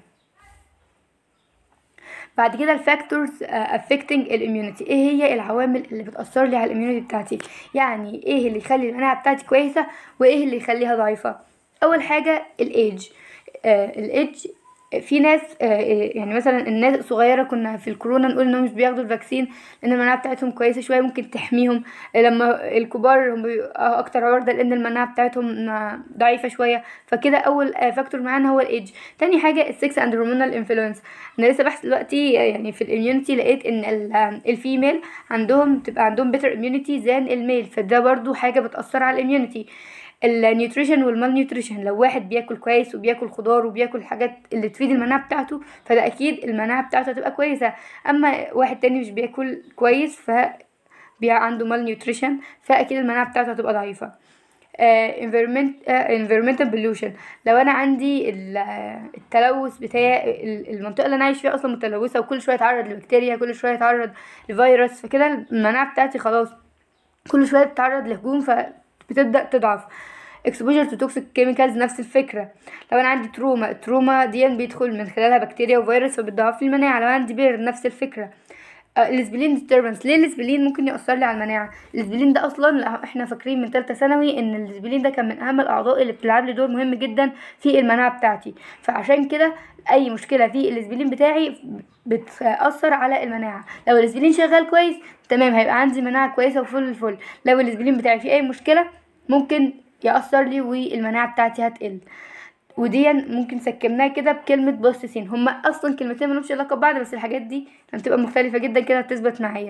بعد كده الفاكتورز افكتنج الاميونيتي ايه هي العوامل اللي بتاثر لي على الاميونيتي بتاعتي يعني ايه اللي يخلي المناعه بتاعتي كويسه وايه اللي يخليها ضعيفه اول حاجه الايدج آه الايدج في ناس آه يعني مثلا الناس الصغيره كنا في الكورونا نقول انهم مش بياخدوا الفاكسين لان المناعه بتاعتهم كويسه شويه ممكن تحميهم لما الكبار هم اكتر عرضه لان المناعه بتاعتهم ضعيفه شويه فكده اول آه فاكتور معانا هو الايدج تاني حاجه السكس اند هرمونال انفلونس انا لسه بحث دلوقتي يعني في الاميونيتي لقيت ان الفيميل عندهم تبقى عندهم بيتر اميونيتي زان الميل فده برضو حاجه بتاثر على الاميونيتي النيوتريشن والمال نيوتريشن لو واحد بياكل كويس وبياكل خضار وبياكل الحاجات اللي تفيد المناعه بتاعته فده اكيد المناعه بتاعته هتبقى كويسه اما واحد تاني مش بياكل كويس ف عنده مال نيوتريشن فاكيد المناعه بتاعته هتبقى ضعيفه environment environmental pollution لو انا عندي التلوث بتاع المنطقه اللي انا عايش فيها اصلا متلوثه وكل شويه اتعرض لبكتيريا كل شويه اتعرض لفيروس فكده المناعه بتاعتي خلاص كل شويه بتتعرض لهجوم فبتبدا تضعف exposure to toxic chemicals نفس الفكرة لو انا عندي تروما التروما دي بيدخل من خلالها بكتيريا وفيروس فبتضعف لي المناعة لو عندي بير نفس الفكرة الاسبلين disturbance ليه الاسبلين ممكن يأثر لي على المناعة الاسبلين ده اصلا احنا فاكرين من تالتة ثانوي ان الاسبلين ده كان من اهم الاعضاء اللي بتلعب لي دور مهم جدا في المناعة بتاعتي فعشان كده اي مشكلة في الاسبلين بتاعي بتأثر على المناعة لو الاسبلين شغال كويس تمام هيبقى عندي مناعة كويسة وفل الفل لو الاسبلين بتاعي فيه اي مشكلة ممكن يأثر لي والمناعة بتاعتي هتقل ودي ممكن سكمناها كده بكلمة بوستسين هما أصلا كلمتين ملهمش علاقة ببعض بس الحاجات دي لما تبقى مختلفة جدا كده هتثبت معايا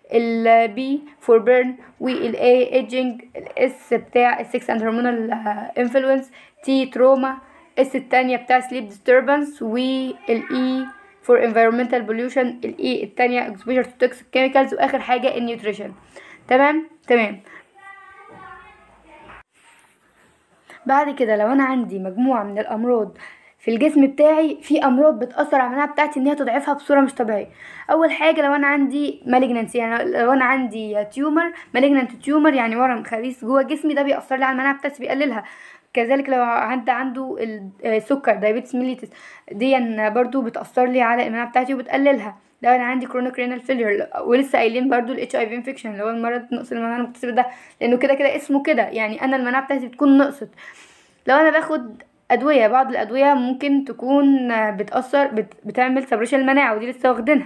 البي فور بيرن والاي ايجينج الاس بتاع السكس اند هرمونال انفلونس تي تروما اس التانية بتاع سليب ديستربنس والاي فور environmental pollution الاي التانية exposure to toxic chemicals واخر حاجة النيوتريشن تمام تمام بعد كده لو انا عندي مجموعة من الامراض في الجسم بتاعي في امراض بتاثر على المناعه بتاعتي ان هي تضعفها بصوره مش طبيعيه اول حاجه لو انا عندي مالجنانسي يعني لو انا عندي تيومر مالجنانت تيومر يعني ورم خبيث جوه جسمي ده بيأثر لي على المناعه بتاعتي بيقللها كذلك لو حد عنده السكر دايابيتس ميليتس دي برضو بتأثر لي على المناعه بتاعتي وبتقللها لو انا عندي كرونيك رينال فيلير ولسه قايلين برضو الاتش اي في انفكشن اللي هو المرض نقص المناعه المكتسبه ده لانه كده كده اسمه كده يعني انا المناعه بتاعتي بتكون نقصت لو انا باخد ادويه بعض الادويه ممكن تكون بتاثر بت بتعمل سبريشن المناعه ودي لسه واخدينها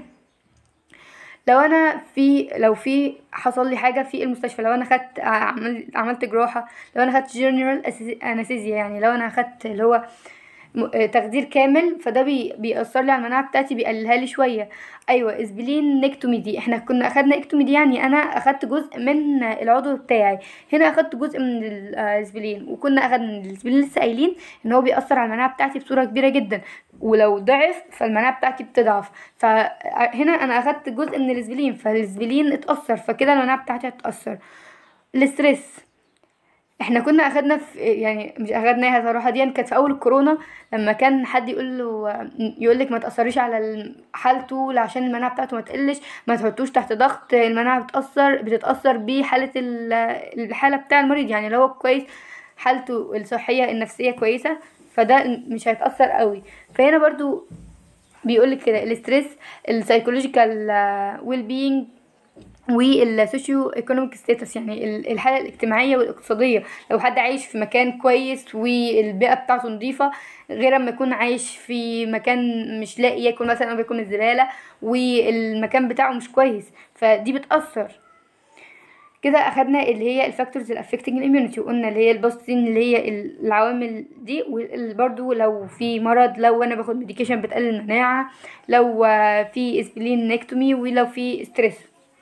لو انا في لو في حصل لي حاجه في المستشفى لو انا خدت عملت عملت جراحه لو انا خدت جنرال انستيزيا يعني لو انا خدت اللي هو تخدير كامل فده بي بيأثر لي على المناعه بتاعتي بيقللها لي شويه ايوه اسبلين نكتومي دي احنا كنا اخدنا اكتومي دي يعني انا اخدت جزء من العضو بتاعي هنا اخدت جزء من الاسبلين وكنا اخدنا الاسبلين لسه قايلين ان هو بيأثر على المناعه بتاعتي بصوره كبيره جدا ولو ضعف فالمناعه بتاعتي بتضعف فهنا انا اخدت جزء من الاسبلين فالاسبلين اتأثر فكده المناعه بتاعتي هتتأثر الاسترس احنا كنا اخدنا في يعني مش اخدناها صراحه دي كانت في اول الكورونا لما كان حد يقول له يقول لك ما تاثريش على حالته عشان المناعه بتاعته ما تقلش ما تحطوش تحت ضغط المناعه بتاثر بتتاثر بحاله الحاله بتاع المريض يعني لو هو كويس حالته الصحيه النفسيه كويسه فده مش هيتاثر قوي فهنا برضو بيقول لك كده الاستريس السايكولوجيكال ويل بينج والسوشيو ايكونوميك ستاتس يعني الحاله الاجتماعيه والاقتصاديه لو حد عايش في مكان كويس والبيئه بتاعته نظيفه غير اما يكون عايش في مكان مش لاقي ياكل مثلا او بيكون الزباله والمكان بتاعه مش كويس فدي بتاثر كده اخدنا اللي هي الفاكتورز الافكتنج الاميونيتي وقلنا اللي هي البوستين اللي هي العوامل دي وبرده لو في مرض لو انا باخد ميديكيشن بتقلل المناعه لو في اسبلين نكتومي ولو في ستريس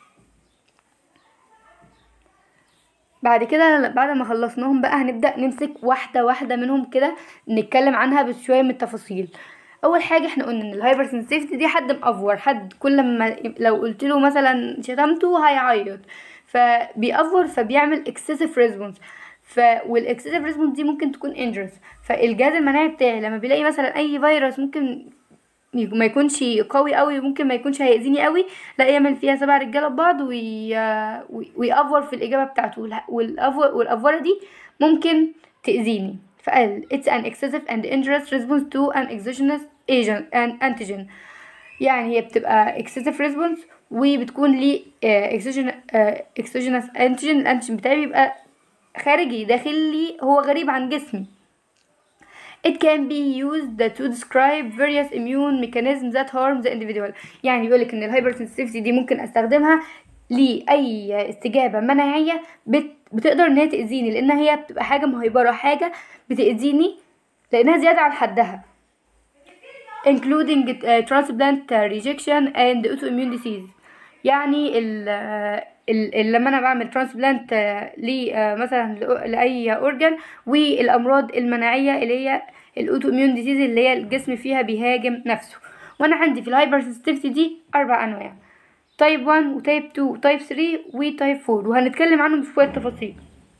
بعد كده بعد ما خلصناهم بقى هنبدا نمسك واحده واحده منهم كده نتكلم عنها بشويه من التفاصيل اول حاجه احنا قلنا ان الهايبر سنسيتيفيتي دي حد مأفور حد كل ما لو قلت له مثلا شتمته هيعيط فبيأفور فبيعمل اكسسيف ريسبونس ف والاكسسيف ريسبونس دي ممكن تكون انجرس فالجهاز المناعي بتاعي لما بيلاقي مثلا اي فيروس ممكن ما يكونش قوي قوي ممكن ما يكونش هيأذيني قوي لا يعمل فيها سبع رجاله ببعض وي... ويأفور في الاجابه بتاعته والأفور والافوره دي ممكن تأذيني فقال it's an excessive and injurious response to an exogenous agent and antigen يعني هي بتبقى excessive response وبتكون لي exogenous exogenous antigen الانتيجين بتاعي بيبقى خارجي داخلي هو غريب عن جسمي It can be used to describe various immune mechanisms that harm the individual يعني بيقولك ان الهايبر sensitivity دي ممكن استخدمها لأي استجابة مناعية بت... بتقدر ان هي تأذيني لان هي بتبقى حاجة مهيبرة حاجة بتأذيني لانها زيادة عن حدها including uh, transplant rejection and autoimmune disease يعني ال ال لما انا بعمل ترانسبلانت ل مثلا لاي اورجان والامراض المناعيه اللي هي الاوتو اميون ديزيز اللي هي الجسم فيها بيهاجم نفسه وانا عندي في الهايبر سنسيتيفيتي دي اربع انواع تايب 1 وتايب 2 وتايب 3 وتايب 4 وهنتكلم عنهم بشويه تفاصيل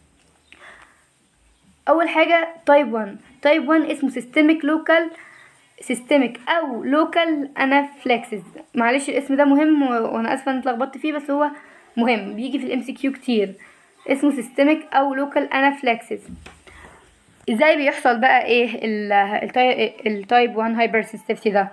اول حاجه تايب 1 تايب 1 اسمه سيستميك لوكال سيستميك او لوكال انافلاكسس معلش الاسم ده مهم وانا اسفه ان اتلخبطت فيه بس هو مهم بيجي في الام سي كيو كتير اسمه سيستميك او لوكال انافلاكسس ازاي بيحصل بقى ايه التايب 1 هايبر سنسيتيفيتي ده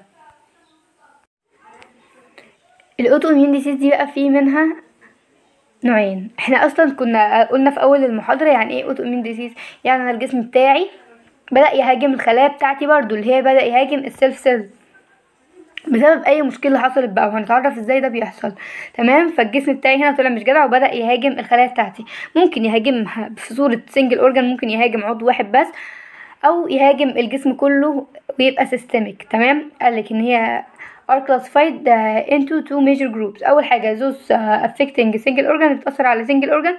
الاوتو اميون ديسيز دي بقى فيه منها نوعين احنا اصلا كنا قلنا في اول المحاضره يعني ايه اوتو اميون ديسيز يعني انا الجسم بتاعي بدا يهاجم الخلايا بتاعتي برضو اللي هي بدا يهاجم السيلف سيل بسبب اي مشكله حصلت بقى وهنتعرف ازاي ده بيحصل تمام فالجسم بتاعي هنا طلع مش جدع وبدا يهاجم الخلايا بتاعتي ممكن يهاجمها في صوره سنجل اورجان ممكن يهاجم عضو واحد بس او يهاجم الجسم كله ويبقى سيستميك تمام قالك ان هي are classified uh, into two major groups اول حاجه those uh, affecting single organ بتأثر على single organ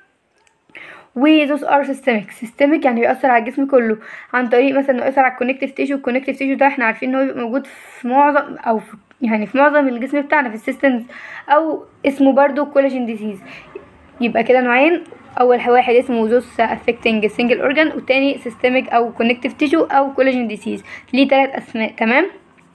و those are systemic systemic يعني بيأثر على الجسم كله عن طريق مثلا انه يأثر على الكونكتيف تيشو الكونكتيف تيشو ده احنا عارفين ان هو بيبقى موجود في معظم او في يعني في معظم الجسم بتاعنا في السيستمز او اسمه برضو كولاجين ديزيز يبقى كده نوعين اول واحد اسمه زوس افكتنج سنجل اورجان والتاني سيستميك او كونكتيف تيشو او كولاجين ديزيز ليه تلات اسماء تمام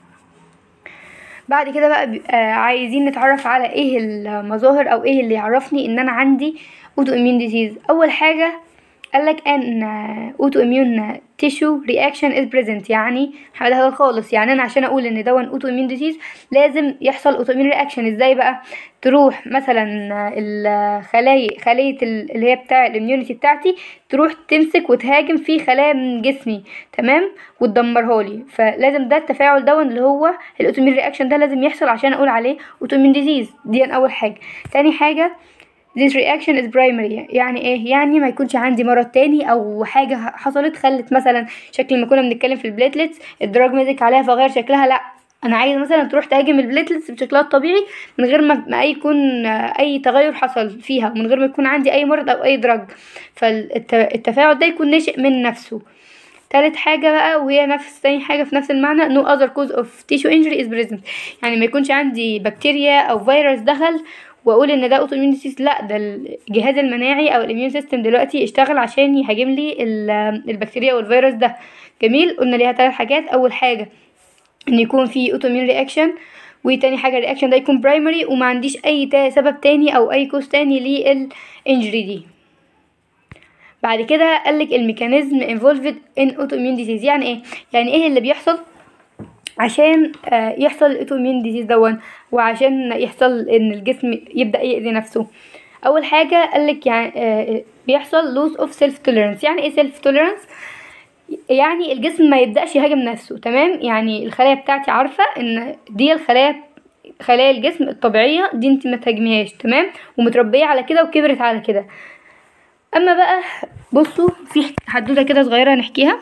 بعد كده بقى آه عايزين نتعرف على ايه المظاهر او ايه اللي يعرفني ان انا عندي اوتو اميون ديزيز اول حاجه قالك ان اوتو اميون تيشو رياكشن از بريزنت يعني حاجه هذا خالص يعني انا عشان اقول ان دون اوتو اميون ديزيز لازم يحصل اوتو اميون رياكشن ازاي بقى تروح مثلا الخلايا خليه اللي هي بتاع الاميونيتي بتاعتي تروح تمسك وتهاجم في خلايا من جسمي تمام وتدمرها لي فلازم ده التفاعل دون اللي هو الاوتومين رياكشن ده لازم يحصل عشان اقول عليه اوتومين ديزيز دي اول حاجه تاني حاجه this reaction is primary يعني ايه يعني ما يكونش عندي مرض تاني او حاجه حصلت خلت مثلا شكل ما كنا بنتكلم في البليتلتس الدراج مسك عليها فغير شكلها لا انا عايز مثلا تروح تهاجم البليتلتس بشكلها الطبيعي من غير ما, ما يكون اي تغير حصل فيها ومن غير ما يكون عندي اي مرض او اي دراج فالتفاعل ده يكون ناشئ من نفسه تالت حاجة بقى وهي نفس تاني حاجة في نفس المعنى no other cause of tissue injury is present يعني ما يكونش عندي بكتيريا او فيروس دخل واقول ان ده اوتو ديزيز لا ده الجهاز المناعي او الاميون سيستم دلوقتي اشتغل عشان يهاجم لي البكتيريا والفيروس ده جميل قلنا ليها ثلاث حاجات اول حاجه ان يكون في اوتوميون رياكشن وتاني حاجه الرياكشن ده يكون برايمري وما عنديش اي سبب تاني او اي كوز تاني للانجري دي بعد كده قالك الميكانيزم انفولفد ان اوتوميون ديزيز يعني ايه يعني ايه اللي بيحصل عشان يحصل الاوتوميون ديزيز دون وعشان يحصل ان الجسم يبدا يأذي نفسه اول حاجه قالك يعني بيحصل لوس اوف سيلف توليرانس يعني ايه سيلف توليرانس يعني الجسم ما يبداش يهاجم نفسه تمام يعني الخلايا بتاعتي عارفه ان دي الخلايا خلايا الجسم الطبيعيه دي انت ما تهاجميهاش تمام ومتربيه على كده وكبرت على كده اما بقى بصوا في حدوته كده صغيره نحكيها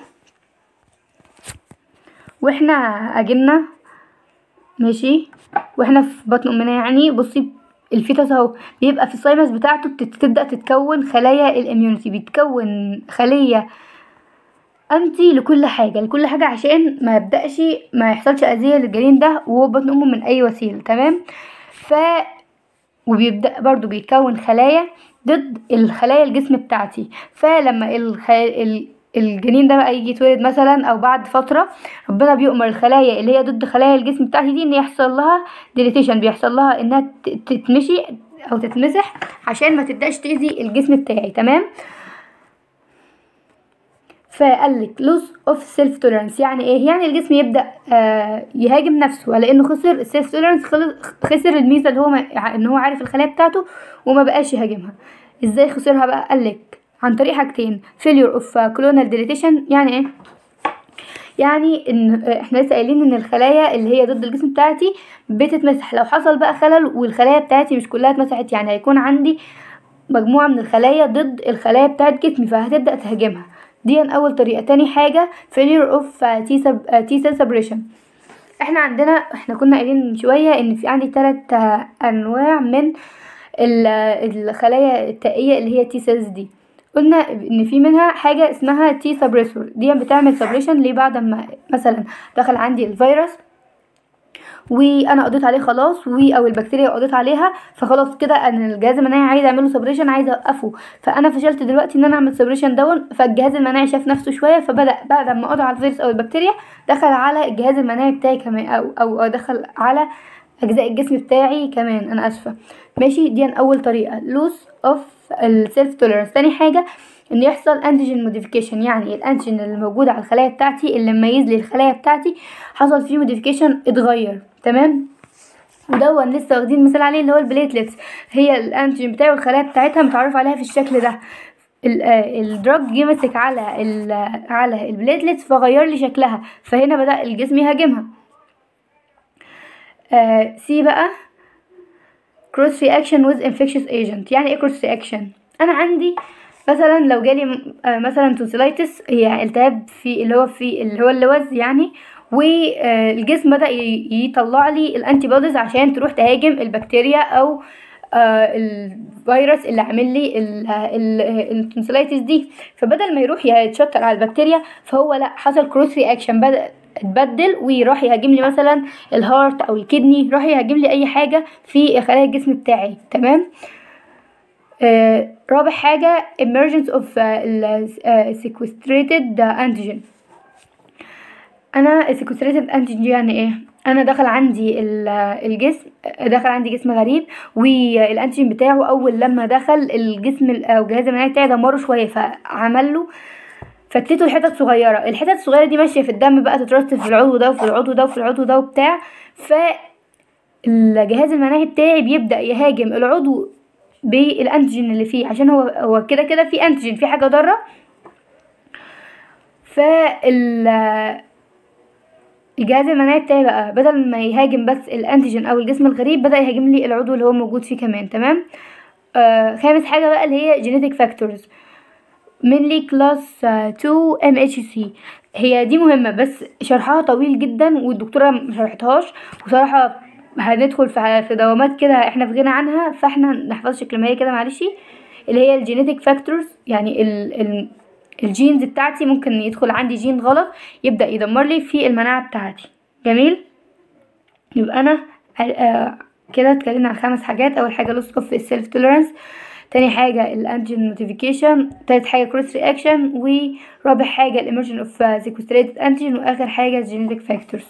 واحنا اجلنا ماشي واحنا في بطن امنا يعني بصي الفيتس اهو بيبقى في السايمس بتاعته بتبدا تتكون خلايا الاميونيتي بيتكون خليه انتي لكل حاجه لكل حاجه عشان ما يبداش ما يحصلش اذيه للجنين ده وهو بطن امه من اي وسيله تمام ف وبيبدا برضو بيتكون خلايا ضد الخلايا الجسم بتاعتي فلما الخ... الجنين ده بقى يجي يتولد مثلا او بعد فتره ربنا بيؤمر الخلايا اللي هي ضد خلايا الجسم بتاعتي دي ان يحصل لها ديليتيشن بيحصل لها انها تتمشي او تتمسح عشان ما تبداش تاذي الجسم بتاعي تمام فقالك لوس اوف سيلف توليرانس يعني ايه يعني الجسم يبدا آه يهاجم نفسه لانه خسر السيلف توليرانس خسر الميزه اللي هو ما ان هو عارف الخلايا بتاعته وما بقاش يهاجمها ازاي خسرها بقى قالك عن طريق حاجتين failure of clonal deletion يعني ايه يعني ان احنا لسه قايلين ان الخلايا اللي هي ضد الجسم بتاعتي بتتمسح لو حصل بقى خلل والخلايا بتاعتي مش كلها اتمسحت يعني هيكون عندي مجموعه من الخلايا ضد الخلايا بتاعت جسمي فهتبدا تهاجمها دي اول طريقه تاني حاجه failure of T cell separation احنا عندنا احنا كنا قايلين من شويه ان في عندي ثلاث انواع من الخلايا التائيه اللي هي تي سيلز دي قلنا ان في منها حاجه اسمها تي سبريسور دي بتعمل سبريشن ليه بعد ما مثلا دخل عندي الفيروس وانا قضيت عليه خلاص و او البكتيريا قضيت عليها فخلاص كده انا الجهاز المناعي عايز اعمله سبريشن عايز اوقفه فانا فشلت دلوقتي ان انا اعمل سبريشن دون فالجهاز المناعي شاف نفسه شويه فبدا بعد ما قضى على الفيروس او البكتيريا دخل على الجهاز المناعي بتاعي كمان او او دخل على اجزاء الجسم بتاعي كمان انا اسفه ماشي دي اول طريقه لوس اوف السيلف توليرانس تاني حاجه ان يحصل انتيجين موديفيكيشن يعني الانتيجين اللي موجود على الخلايا بتاعتي اللي مميز لي الخلايا بتاعتي حصل فيه موديفيكيشن اتغير تمام ودون لسه واخدين مثال عليه اللي هو البليتلتس هي الانتيجين بتاعي والخلايا بتاعتها متعرف عليها في الشكل ده الدراج جه مسك على على البليتلتس فغير لي شكلها فهنا بدا الجسم يهاجمها آه سي بقى cross reaction with infectious agent يعني ايه cross reaction انا عندي مثلا لو جالي مثلا تونسيلايتس هي التهاب في اللي هو في اللي هو اللوز يعني والجسم بدا ي- يطلع لي الانتي بوديز عشان تروح تهاجم البكتيريا او آه، الفيروس اللي عامل لي التونسيلايتس دي فبدل ما يروح يتشطر على البكتيريا فهو لا حصل كروس رياكشن بدا اتبدل وراح يهاجم لي مثلا الهارت او الكدني راح يهاجم لي اي حاجه في خلايا الجسم بتاعي تمام آه، رابع حاجة emergence of ال sequestrated antigen انا sequestrated antigen دي يعني ايه انا دخل عندي ال- الجسم دخل عندي جسم غريب والانتيجين بتاعه اول لما دخل الجسم ال- او الجهاز المناعي بتاعي دمره شويه فعمل له فتلته لحتت صغيره الحتت الصغيره دي ماشيه في الدم بقى تترسب في العضو ده وفي العضو ده وفي العضو ده وبتاع فالجهاز المناعي بتاعي بيبدا يهاجم العضو بالانتيجين اللي فيه عشان هو هو كده كده في انتيجين في حاجه ضاره فال الجهاز المناعي بتاعي بقى بدل ما يهاجم بس الانتيجين او الجسم الغريب بدا يهاجم لي العضو اللي هو موجود فيه كمان تمام آه خامس حاجه بقى اللي هي genetic factors mainly class 2 MHC هي دي مهمة بس شرحها طويل جدا والدكتورة مشرحتهاش وصراحة هندخل في في دوامات كده احنا في غنى عنها فاحنا نحفظش الكلمة هي كده معلش اللي هي الجينيتك فاكتورز يعني ال ال الجينز بتاعتي ممكن يدخل عندي جين غلط يبدأ يدمر لي في المناعة بتاعتي جميل يبقى انا آه، كده اتكلمنا عن خمس حاجات اول حاجه لوس اوف السيلف توليرانس تاني حاجه الانجين نوتيفيكيشن تالت حاجه كروس رياكشن ورابع حاجه الامرجن اوف سيكوستريتد انتيجين واخر حاجه الجينيتك فاكتورز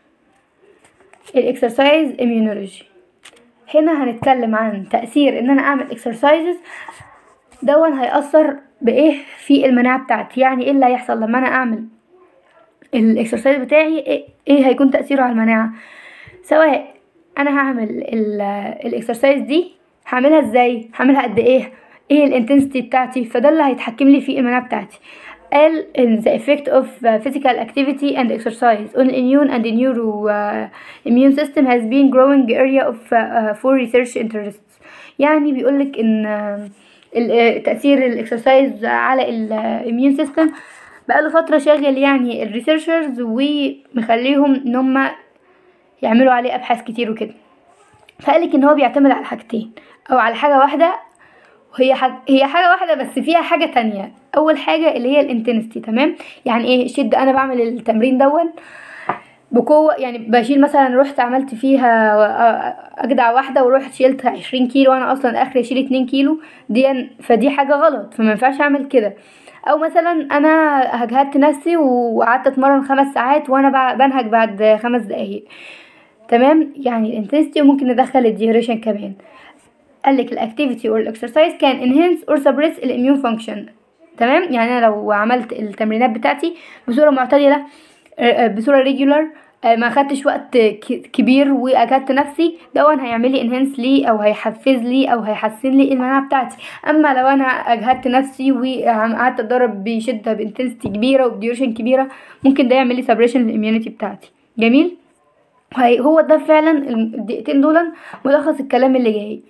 الاكسرسايز اميونولوجي هنا هنتكلم عن تاثير ان انا اعمل اكسرسايزز دون هيأثر بايه في المناعه بتاعتي يعني ايه اللي هيحصل لما انا اعمل الاكسرسايز بتاعي ايه إيه هيكون تاثيره على المناعه سواء انا هعمل الاكسرسايز دي هعملها ازاي هعملها قد ايه ايه الانتنسيتي بتاعتي فده اللي هيتحكم لي في المناعه بتاعتي قال in the effect of uh, physical activity and exercise on immune and neuro uh, immune system has been growing area of uh, uh, for research interests يعني بيقولك ان uh, ال- تأثير الاكسرسايز على الاميون سيستم بقاله فترة شاغل يعني الريسيرشرز ومخليهم ان هم يعملوا عليه ابحاث كتير وكده فقالك ان هو بيعتمد على حاجتين او على حاجة واحدة وهي حاجة هي حاجة واحدة بس فيها حاجة تانية اول حاجة اللي هي الانتنستي تمام يعني ايه الشدة انا بعمل التمرين دون بقوة يعني بشيل مثلا رحت عملت فيها أجدع واحدة ورحت شيلت عشرين كيلو وأنا أصلا آخري أشيل اتنين كيلو دي فدي حاجة غلط فما ينفعش أعمل كده أو مثلا أنا هجهدت نفسي وقعدت أتمرن خمس ساعات وأنا بع- بنهج بعد خمس دقايق تمام يعني الانتنسيتي وممكن ندخل الديوريشن كمان قالك الاكتيفيتي اور الاكسرسايز كان انهانس اور سبريس الاميون فانكشن تمام يعني انا لو عملت التمرينات بتاعتي بصوره معتدله آه، آه، بصوره ريجولار ما خدتش وقت ك- كبير واجهدت نفسي دون هيعمل لي انهانس لي او هيحفز لي او هيحسن لي المناعه بتاعتي اما لو انا اجهدت نفسي وقعدت اتدرب بشده بانتنسيتي كبيره وبديوريشن كبيره ممكن ده يعمل لي سبريشن للاميونيتي بتاعتي جميل هي هو ده فعلا الدقيقتين دول ملخص الكلام اللي جاي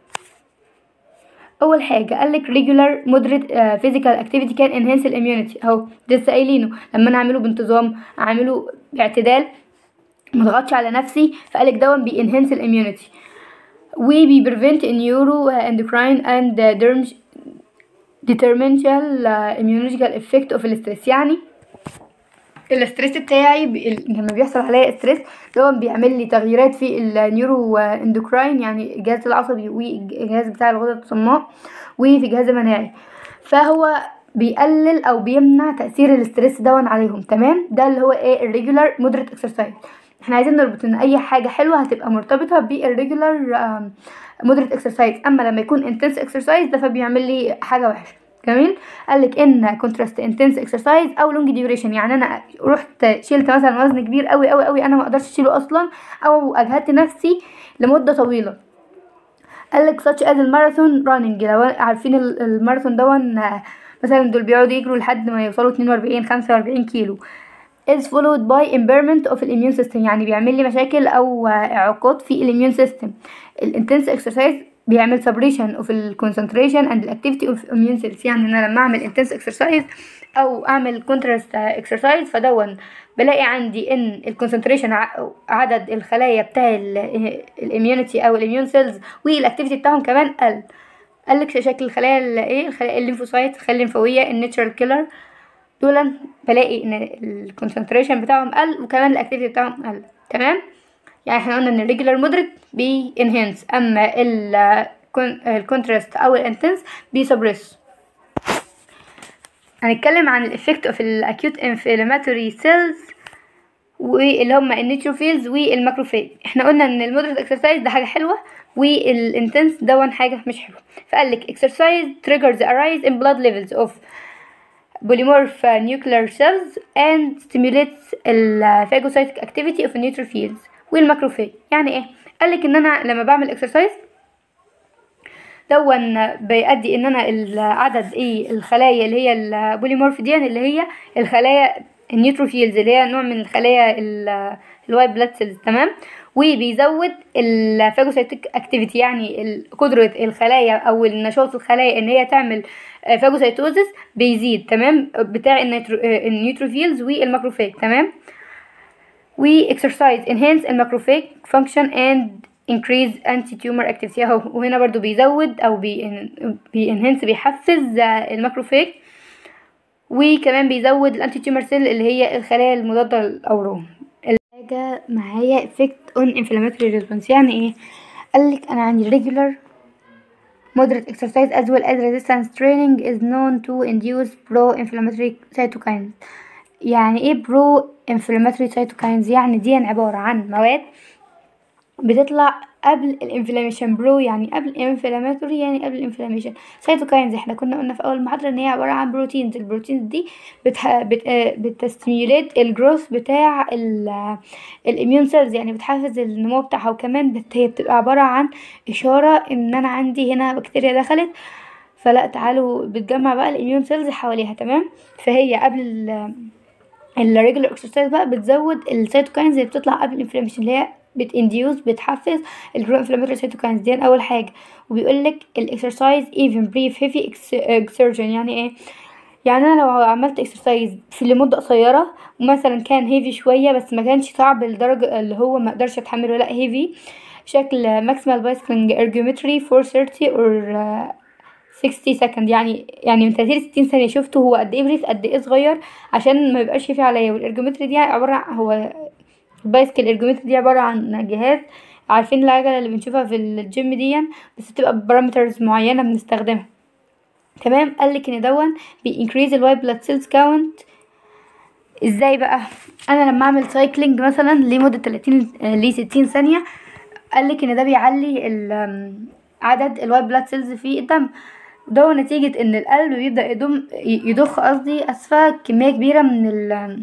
اول حاجه قال لك regular moderate uh, physical activity can enhance الاميونيتي اهو ده لسه قايلينه لما انا اعمله بانتظام اعمله باعتدال ما اضغطش على نفسي فقال لك دون بينهانس الاميونيتي وبي prevent neuro endocrine and uh, derm- detrimental uh, immunological effect of الستريس يعني الاستريس بتاعي ب... ال- لما بيحصل عليا استريس ده بيعمل لي تغييرات في النيورو اندوكراين يعني الجهاز العصبي والجهاز بتاع الغدد الصماء وفي الجهاز المناعي فهو بيقلل او بيمنع تاثير الاستريس دون عليهم تمام ده اللي هو ايه الريجولار مودريت اكسرسايز احنا عايزين نربط ان اي حاجه حلوه هتبقى مرتبطه بالريجولار مودريت اكسرسايز اما لما يكون انتنس اكسرسايز ده فبيعمل لي حاجه وحشه جميل قال لك ان كونتراست انتنس اكسرسايز او لونج ديوريشن يعني انا رحت شلت مثلا وزن كبير قوي قوي قوي انا ما اقدرش اشيله اصلا او اجهدت نفسي لمده طويله قال لك such as الماراثون راننج لو عارفين ال- الماراثون دون آه، مثلا دول بيقعدوا يجروا لحد ما يوصلوا 42 45 كيلو is followed by impairment of immune system يعني بيعمل لي مشاكل او آه، اعاقات في الاميون سيستم الانتنس اكسرسايز بيعمل separation of ال concentration and the activity of immune cells يعني انا لما اعمل intense exercise او اعمل contrast exercise فدون بلاقي عندي ان ال concentration ع- عدد الخلايا بتاع الاميونيتي او الاميون سيلز والاكتيفيتي بتاعهم كمان قل قال لك شكل الخلايا ال- ايه الخلايا الليمفوسايت الخلايا الليمفاويه الناتشرال كيلر دول بلاقي ان الكونسنتريشن بتاعهم قل وكمان الاكتيفيتي بتاعهم قل تمام يعني احنا قلنا ان الريجولار مودريت بي انهانس اما الكونتراست او الانتنس بيسبرس هنتكلم عن الافكت اوف الاكيوت انفلاماتوري سيلز واللي هم النيتروفيلز والماكروفيج احنا قلنا ان المودريت اكسرسايز ده حاجه حلوه والانتنس دون حاجه مش حلوه فقال لك exercise triggers a rise in blood levels of polymorph nuclear cells and stimulates الphagocytic activity of neutrophils والماكروفيج يعني ايه قال لك ان انا لما بعمل اكسرسايز دون بيؤدي ان انا العدد ايه الخلايا اللي هي البوليمورف دي اللي هي الخلايا النيوتروفيلز اللي هي نوع من الخلايا الوايت بلاد سيلز تمام وبيزود الفاجوسايتيك اكتيفيتي يعني ال- قدرة الخلايا او النشاط الخلايا ان هي تعمل فاجوسايتوزس بيزيد تمام بتاع النيترو- النيوتروفيلز والماكروفاج تمام و exercise enhance الماكروفاج function and increase anti tumor activity اهو وهنا برضو بيزود او بي بينهنس بيحفز الماكروفاج وكمان بيزود الانتي تيومر سيل اللي هي الخلايا المضادة للأورام الحاجة معايا effect on inflammatory response يعني ايه قالك انا عندي regular moderate exercise as well as resistance training is known to induce pro-inflammatory cytokines يعني ايه برو انفلاماتوري cytokines يعني دي عبارة عن مواد بتطلع قبل الانفلاميشن برو يعني قبل الانفلاماتوري يعني قبل الانفلاميشن سيتوكاينز احنا كنا قلنا في اول محاضره ان هي عباره عن بروتينز البروتينز دي بتح... بت... بتستميوليت الجروث بتاع الاميون سيلز يعني بتحفز النمو بتاعها وكمان بت... هي بتبقى عباره عن اشاره ان انا عندي هنا بكتيريا دخلت فلا تعالوا بتجمع بقى الاميون سيلز حواليها تمام فهي قبل ال الريجولار اكسرسايز بقى بتزود السيتوكاينز اللي بتطلع قبل الانفلاميشن اللي هي بتانديوز بتحفز البرو انفلاماتوري سيتوكاينز دي اول حاجه وبيقول لك الاكسرسايز ايفن بريف هيفي اكسرجن يعني ايه يعني انا لو عملت اكسرسايز في لمده قصيره ومثلا كان هيفي شويه بس ما كانش صعب لدرجه اللي هو ما اقدرش اتحمله لا هيفي شكل ماكسيمال بايسكلينج ارجيومتري 430 اور 60 سكند يعني يعني من 30 ل 60 ثانيه شفتوا هو قد ايه بريف قد ايه صغير عشان ما يبقاش هيفي عليا والارجيومتري دي عباره عن هو البايسكل ارجيومتري دي عباره عن جهاز عارفين العجله اللي بنشوفها في الجيم دي بس بتبقى بارامترز معينه بنستخدمها تمام قالك ان دون بينكريز الوايت بلاد سيلز كاونت ازاي بقى انا لما اعمل سايكلينج مثلا لمده 30 ل 60 ثانيه قالك ان ده بيعلي ال- عدد الوايت بلاد سيلز في الدم ده نتيجة ان القلب بيبدأ يضم يضخ قصدي اسفة كمية كبيرة من ال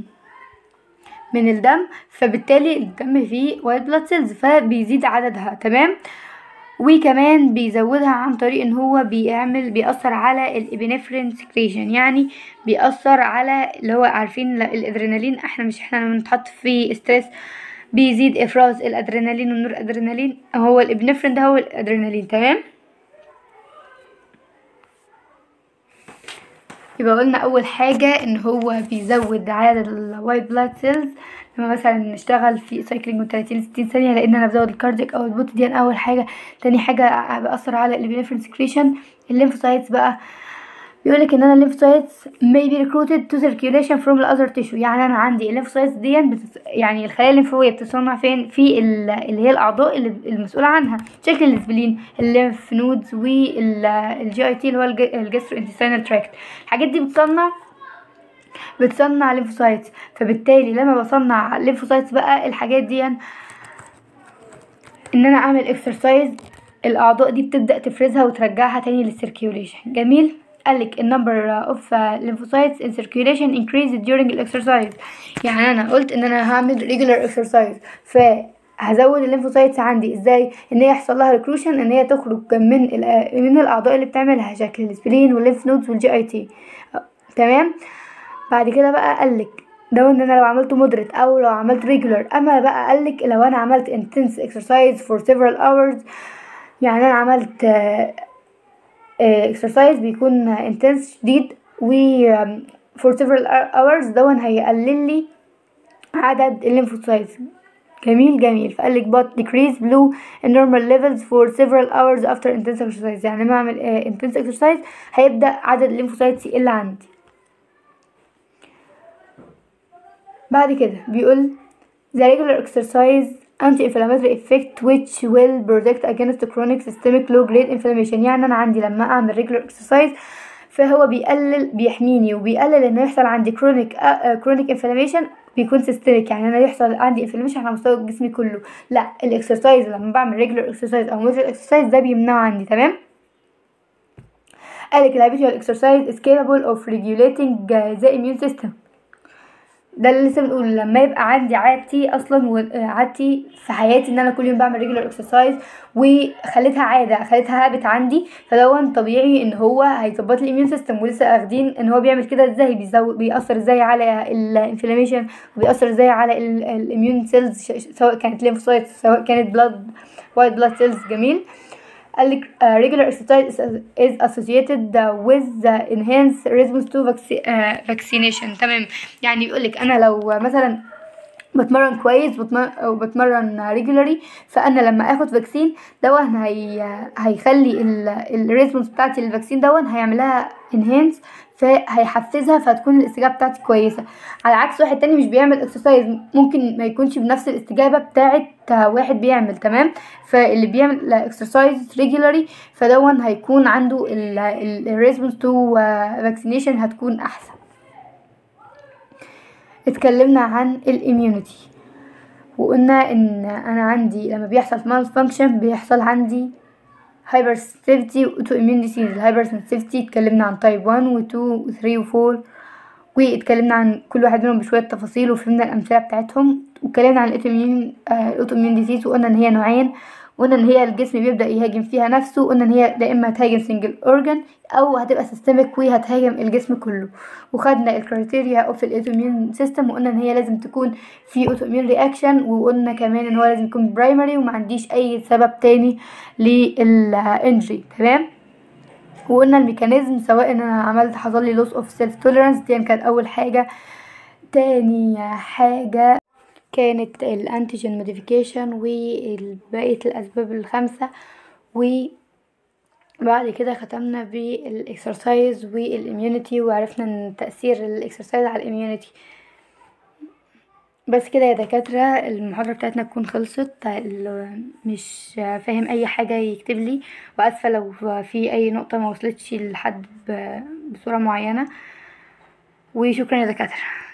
من الدم فبالتالي الدم فيه وايت بلاد سيلز فبيزيد عددها تمام وكمان بيزودها عن طريق ان هو بيعمل بيأثر على الابنفرين سكريشن يعني بيأثر على اللي هو عارفين الادرينالين احنا مش احنا لما بنتحط في ستريس بيزيد افراز الادرينالين والنور ادرينالين هو الابنفرين ده هو الادرينالين تمام يبقى قلنا اول حاجه ان هو بيزود عدد الوايت بلاد سيلز لما مثلا نشتغل في سايكلينج من 30 ل 60 ثانيه لان انا بزود الكاردياك او البوت دي اول حاجه تاني حاجه بأثر على الابنفرين سكريشن الليمفوسايتس بقى بيقولك ان انا الليمفوسايتس may be recruited to circulation from the other tissue يعني انا عندي الليمفوسايتس دي بتس... يعني الخلايا الليمفاويه بتصنع فين في ال... اللي هي الاعضاء اللي المسؤوله عنها شكل الاسبلين الليمف نودز والجي اي تي اللي هو الجسترو انتستينال تراكت الحاجات دي بتصنع بتصنع ليمفوسايتس فبالتالي لما بصنع ليمفوسايتس بقى الحاجات دي ان انا اعمل اكسرسايز الاعضاء دي بتبدا تفرزها وترجعها تاني للسيركيوليشن جميل قالك النمبر اوف lymphocytes in circulation increased during exercise يعني انا قلت ان انا هعمل regular exercise فهزود الليمفوسايتس عندي ازاي ان هي يحصل لها ريكروشن ان هي تخرج من من الاعضاء اللي بتعملها شكل السبلين والليمف نودز والجي اي تي تمام بعد كده بقى قالك ده ان انا لو عملته مودريت او لو عملت ريجولار اما بقى قالك لو انا عملت intense exercise for several hours يعني انا عملت اكسرسايز بيكون انتنس شديد و for several hours دون هيقلل لي عدد الليمفوسايتس جميل جميل فقال لك but decrease blue in normal levels for several hours after intense exercise يعني لما اعمل uh, intense exercise هيبدا عدد الليمفوسايتس يقل عندي بعد كده بيقول the regular exercise anti-inflammatory effect which will protect against chronic systemic low grade inflammation يعني انا عندي لما اعمل regular exercise فهو بيقلل بيحميني وبيقلل انه يحصل عندي كرونيك كرونيك انفلاميشن بيكون سيستميك يعني انا يحصل عندي انفلاميشن على مستوى جسمي كله لا الاكسرسايز لما بعمل ريجولار اكسرسايز او مودريت اكسرسايز ده بيمنعه عندي تمام قالك الهابيتوال اكسرسايز is capable of regulating the immune system ده اللي لسه بنقول لما يبقى عندي عادتي اصلا عادتي في حياتي ان انا كل يوم بعمل ريجولار اكسرسايز وخليتها عاده خليتها هابت عندي فدون طبيعي ان هو هيظبط لي الاميون سيستم ولسه اخدين ان هو بيعمل كده ازاي بيزود بيأثر ازاي على الانفلاميشن وبيأثر ازاي على الاميون سيلز سواء كانت ليمفوسايتس سواء كانت بلاد وايت بلاد سيلز جميل قال لك uh, regular exercise is associated with the enhanced response to vac- uh, vaccination تمام يعني بيقول لك انا لو مثلا بتمرن كويس او بتمرن ريجولاري فانا لما اخد فاكسين دون هي هيخلي الريسبونس بتاعتي للفاكسين دون هيعملها انهانس فهيحفزها فهتكون الاستجابه بتاعتي كويسه على عكس واحد تاني مش بيعمل اكسرسايز ممكن ما يكونش بنفس الاستجابه بتاعه واحد بيعمل تمام فاللي بيعمل اكسرسايز ريجولاري فدون هيكون عنده الريسبونس تو فاكسينيشن هتكون احسن اتكلمنا عن الاميونيتي وقلنا ان انا عندي لما بيحصل مال فانكشن بيحصل عندي هايبر سنسيتيفيتي واوتو اميون ديسيز الهايبر سنسيتيفيتي اتكلمنا عن تايب 1 و2 و3 و4 واتكلمنا عن كل واحد منهم بشويه تفاصيل وفهمنا الامثله بتاعتهم واتكلمنا عن الاوتو اميون ديسيز وقلنا ان هي نوعين وقلنا ان هي الجسم بيبدا يهاجم فيها نفسه وقلنا ان هي لا اما هتهاجم سنجل اورجان او هتبقى سيستميك وهتهاجم الجسم كله وخدنا الكرايتيريا اوف الاوتوميون سيستم وقلنا ان هي لازم تكون في اوتوميون رياكشن وقلنا كمان ان هو لازم يكون برايمري وما عنديش اي سبب تاني للانجري تمام وقلنا الميكانيزم سواء ان انا عملت حصل لي لوس اوف سيلف توليرانس دي كانت اول حاجه تاني حاجه كانت الانتيجين موديفيكيشن وبقيه الاسباب الخمسه وبعد كده ختمنا بالاكسرسايز والاميونيتي وعرفنا ان تاثير الاكسرسايز على الاميونيتي بس كده يا دكاترة المحاضرة بتاعتنا تكون خلصت اللي مش فاهم اي حاجة يكتب لي واسفة لو في اي نقطة ما وصلتش لحد بصورة معينة وشكرا يا دكاترة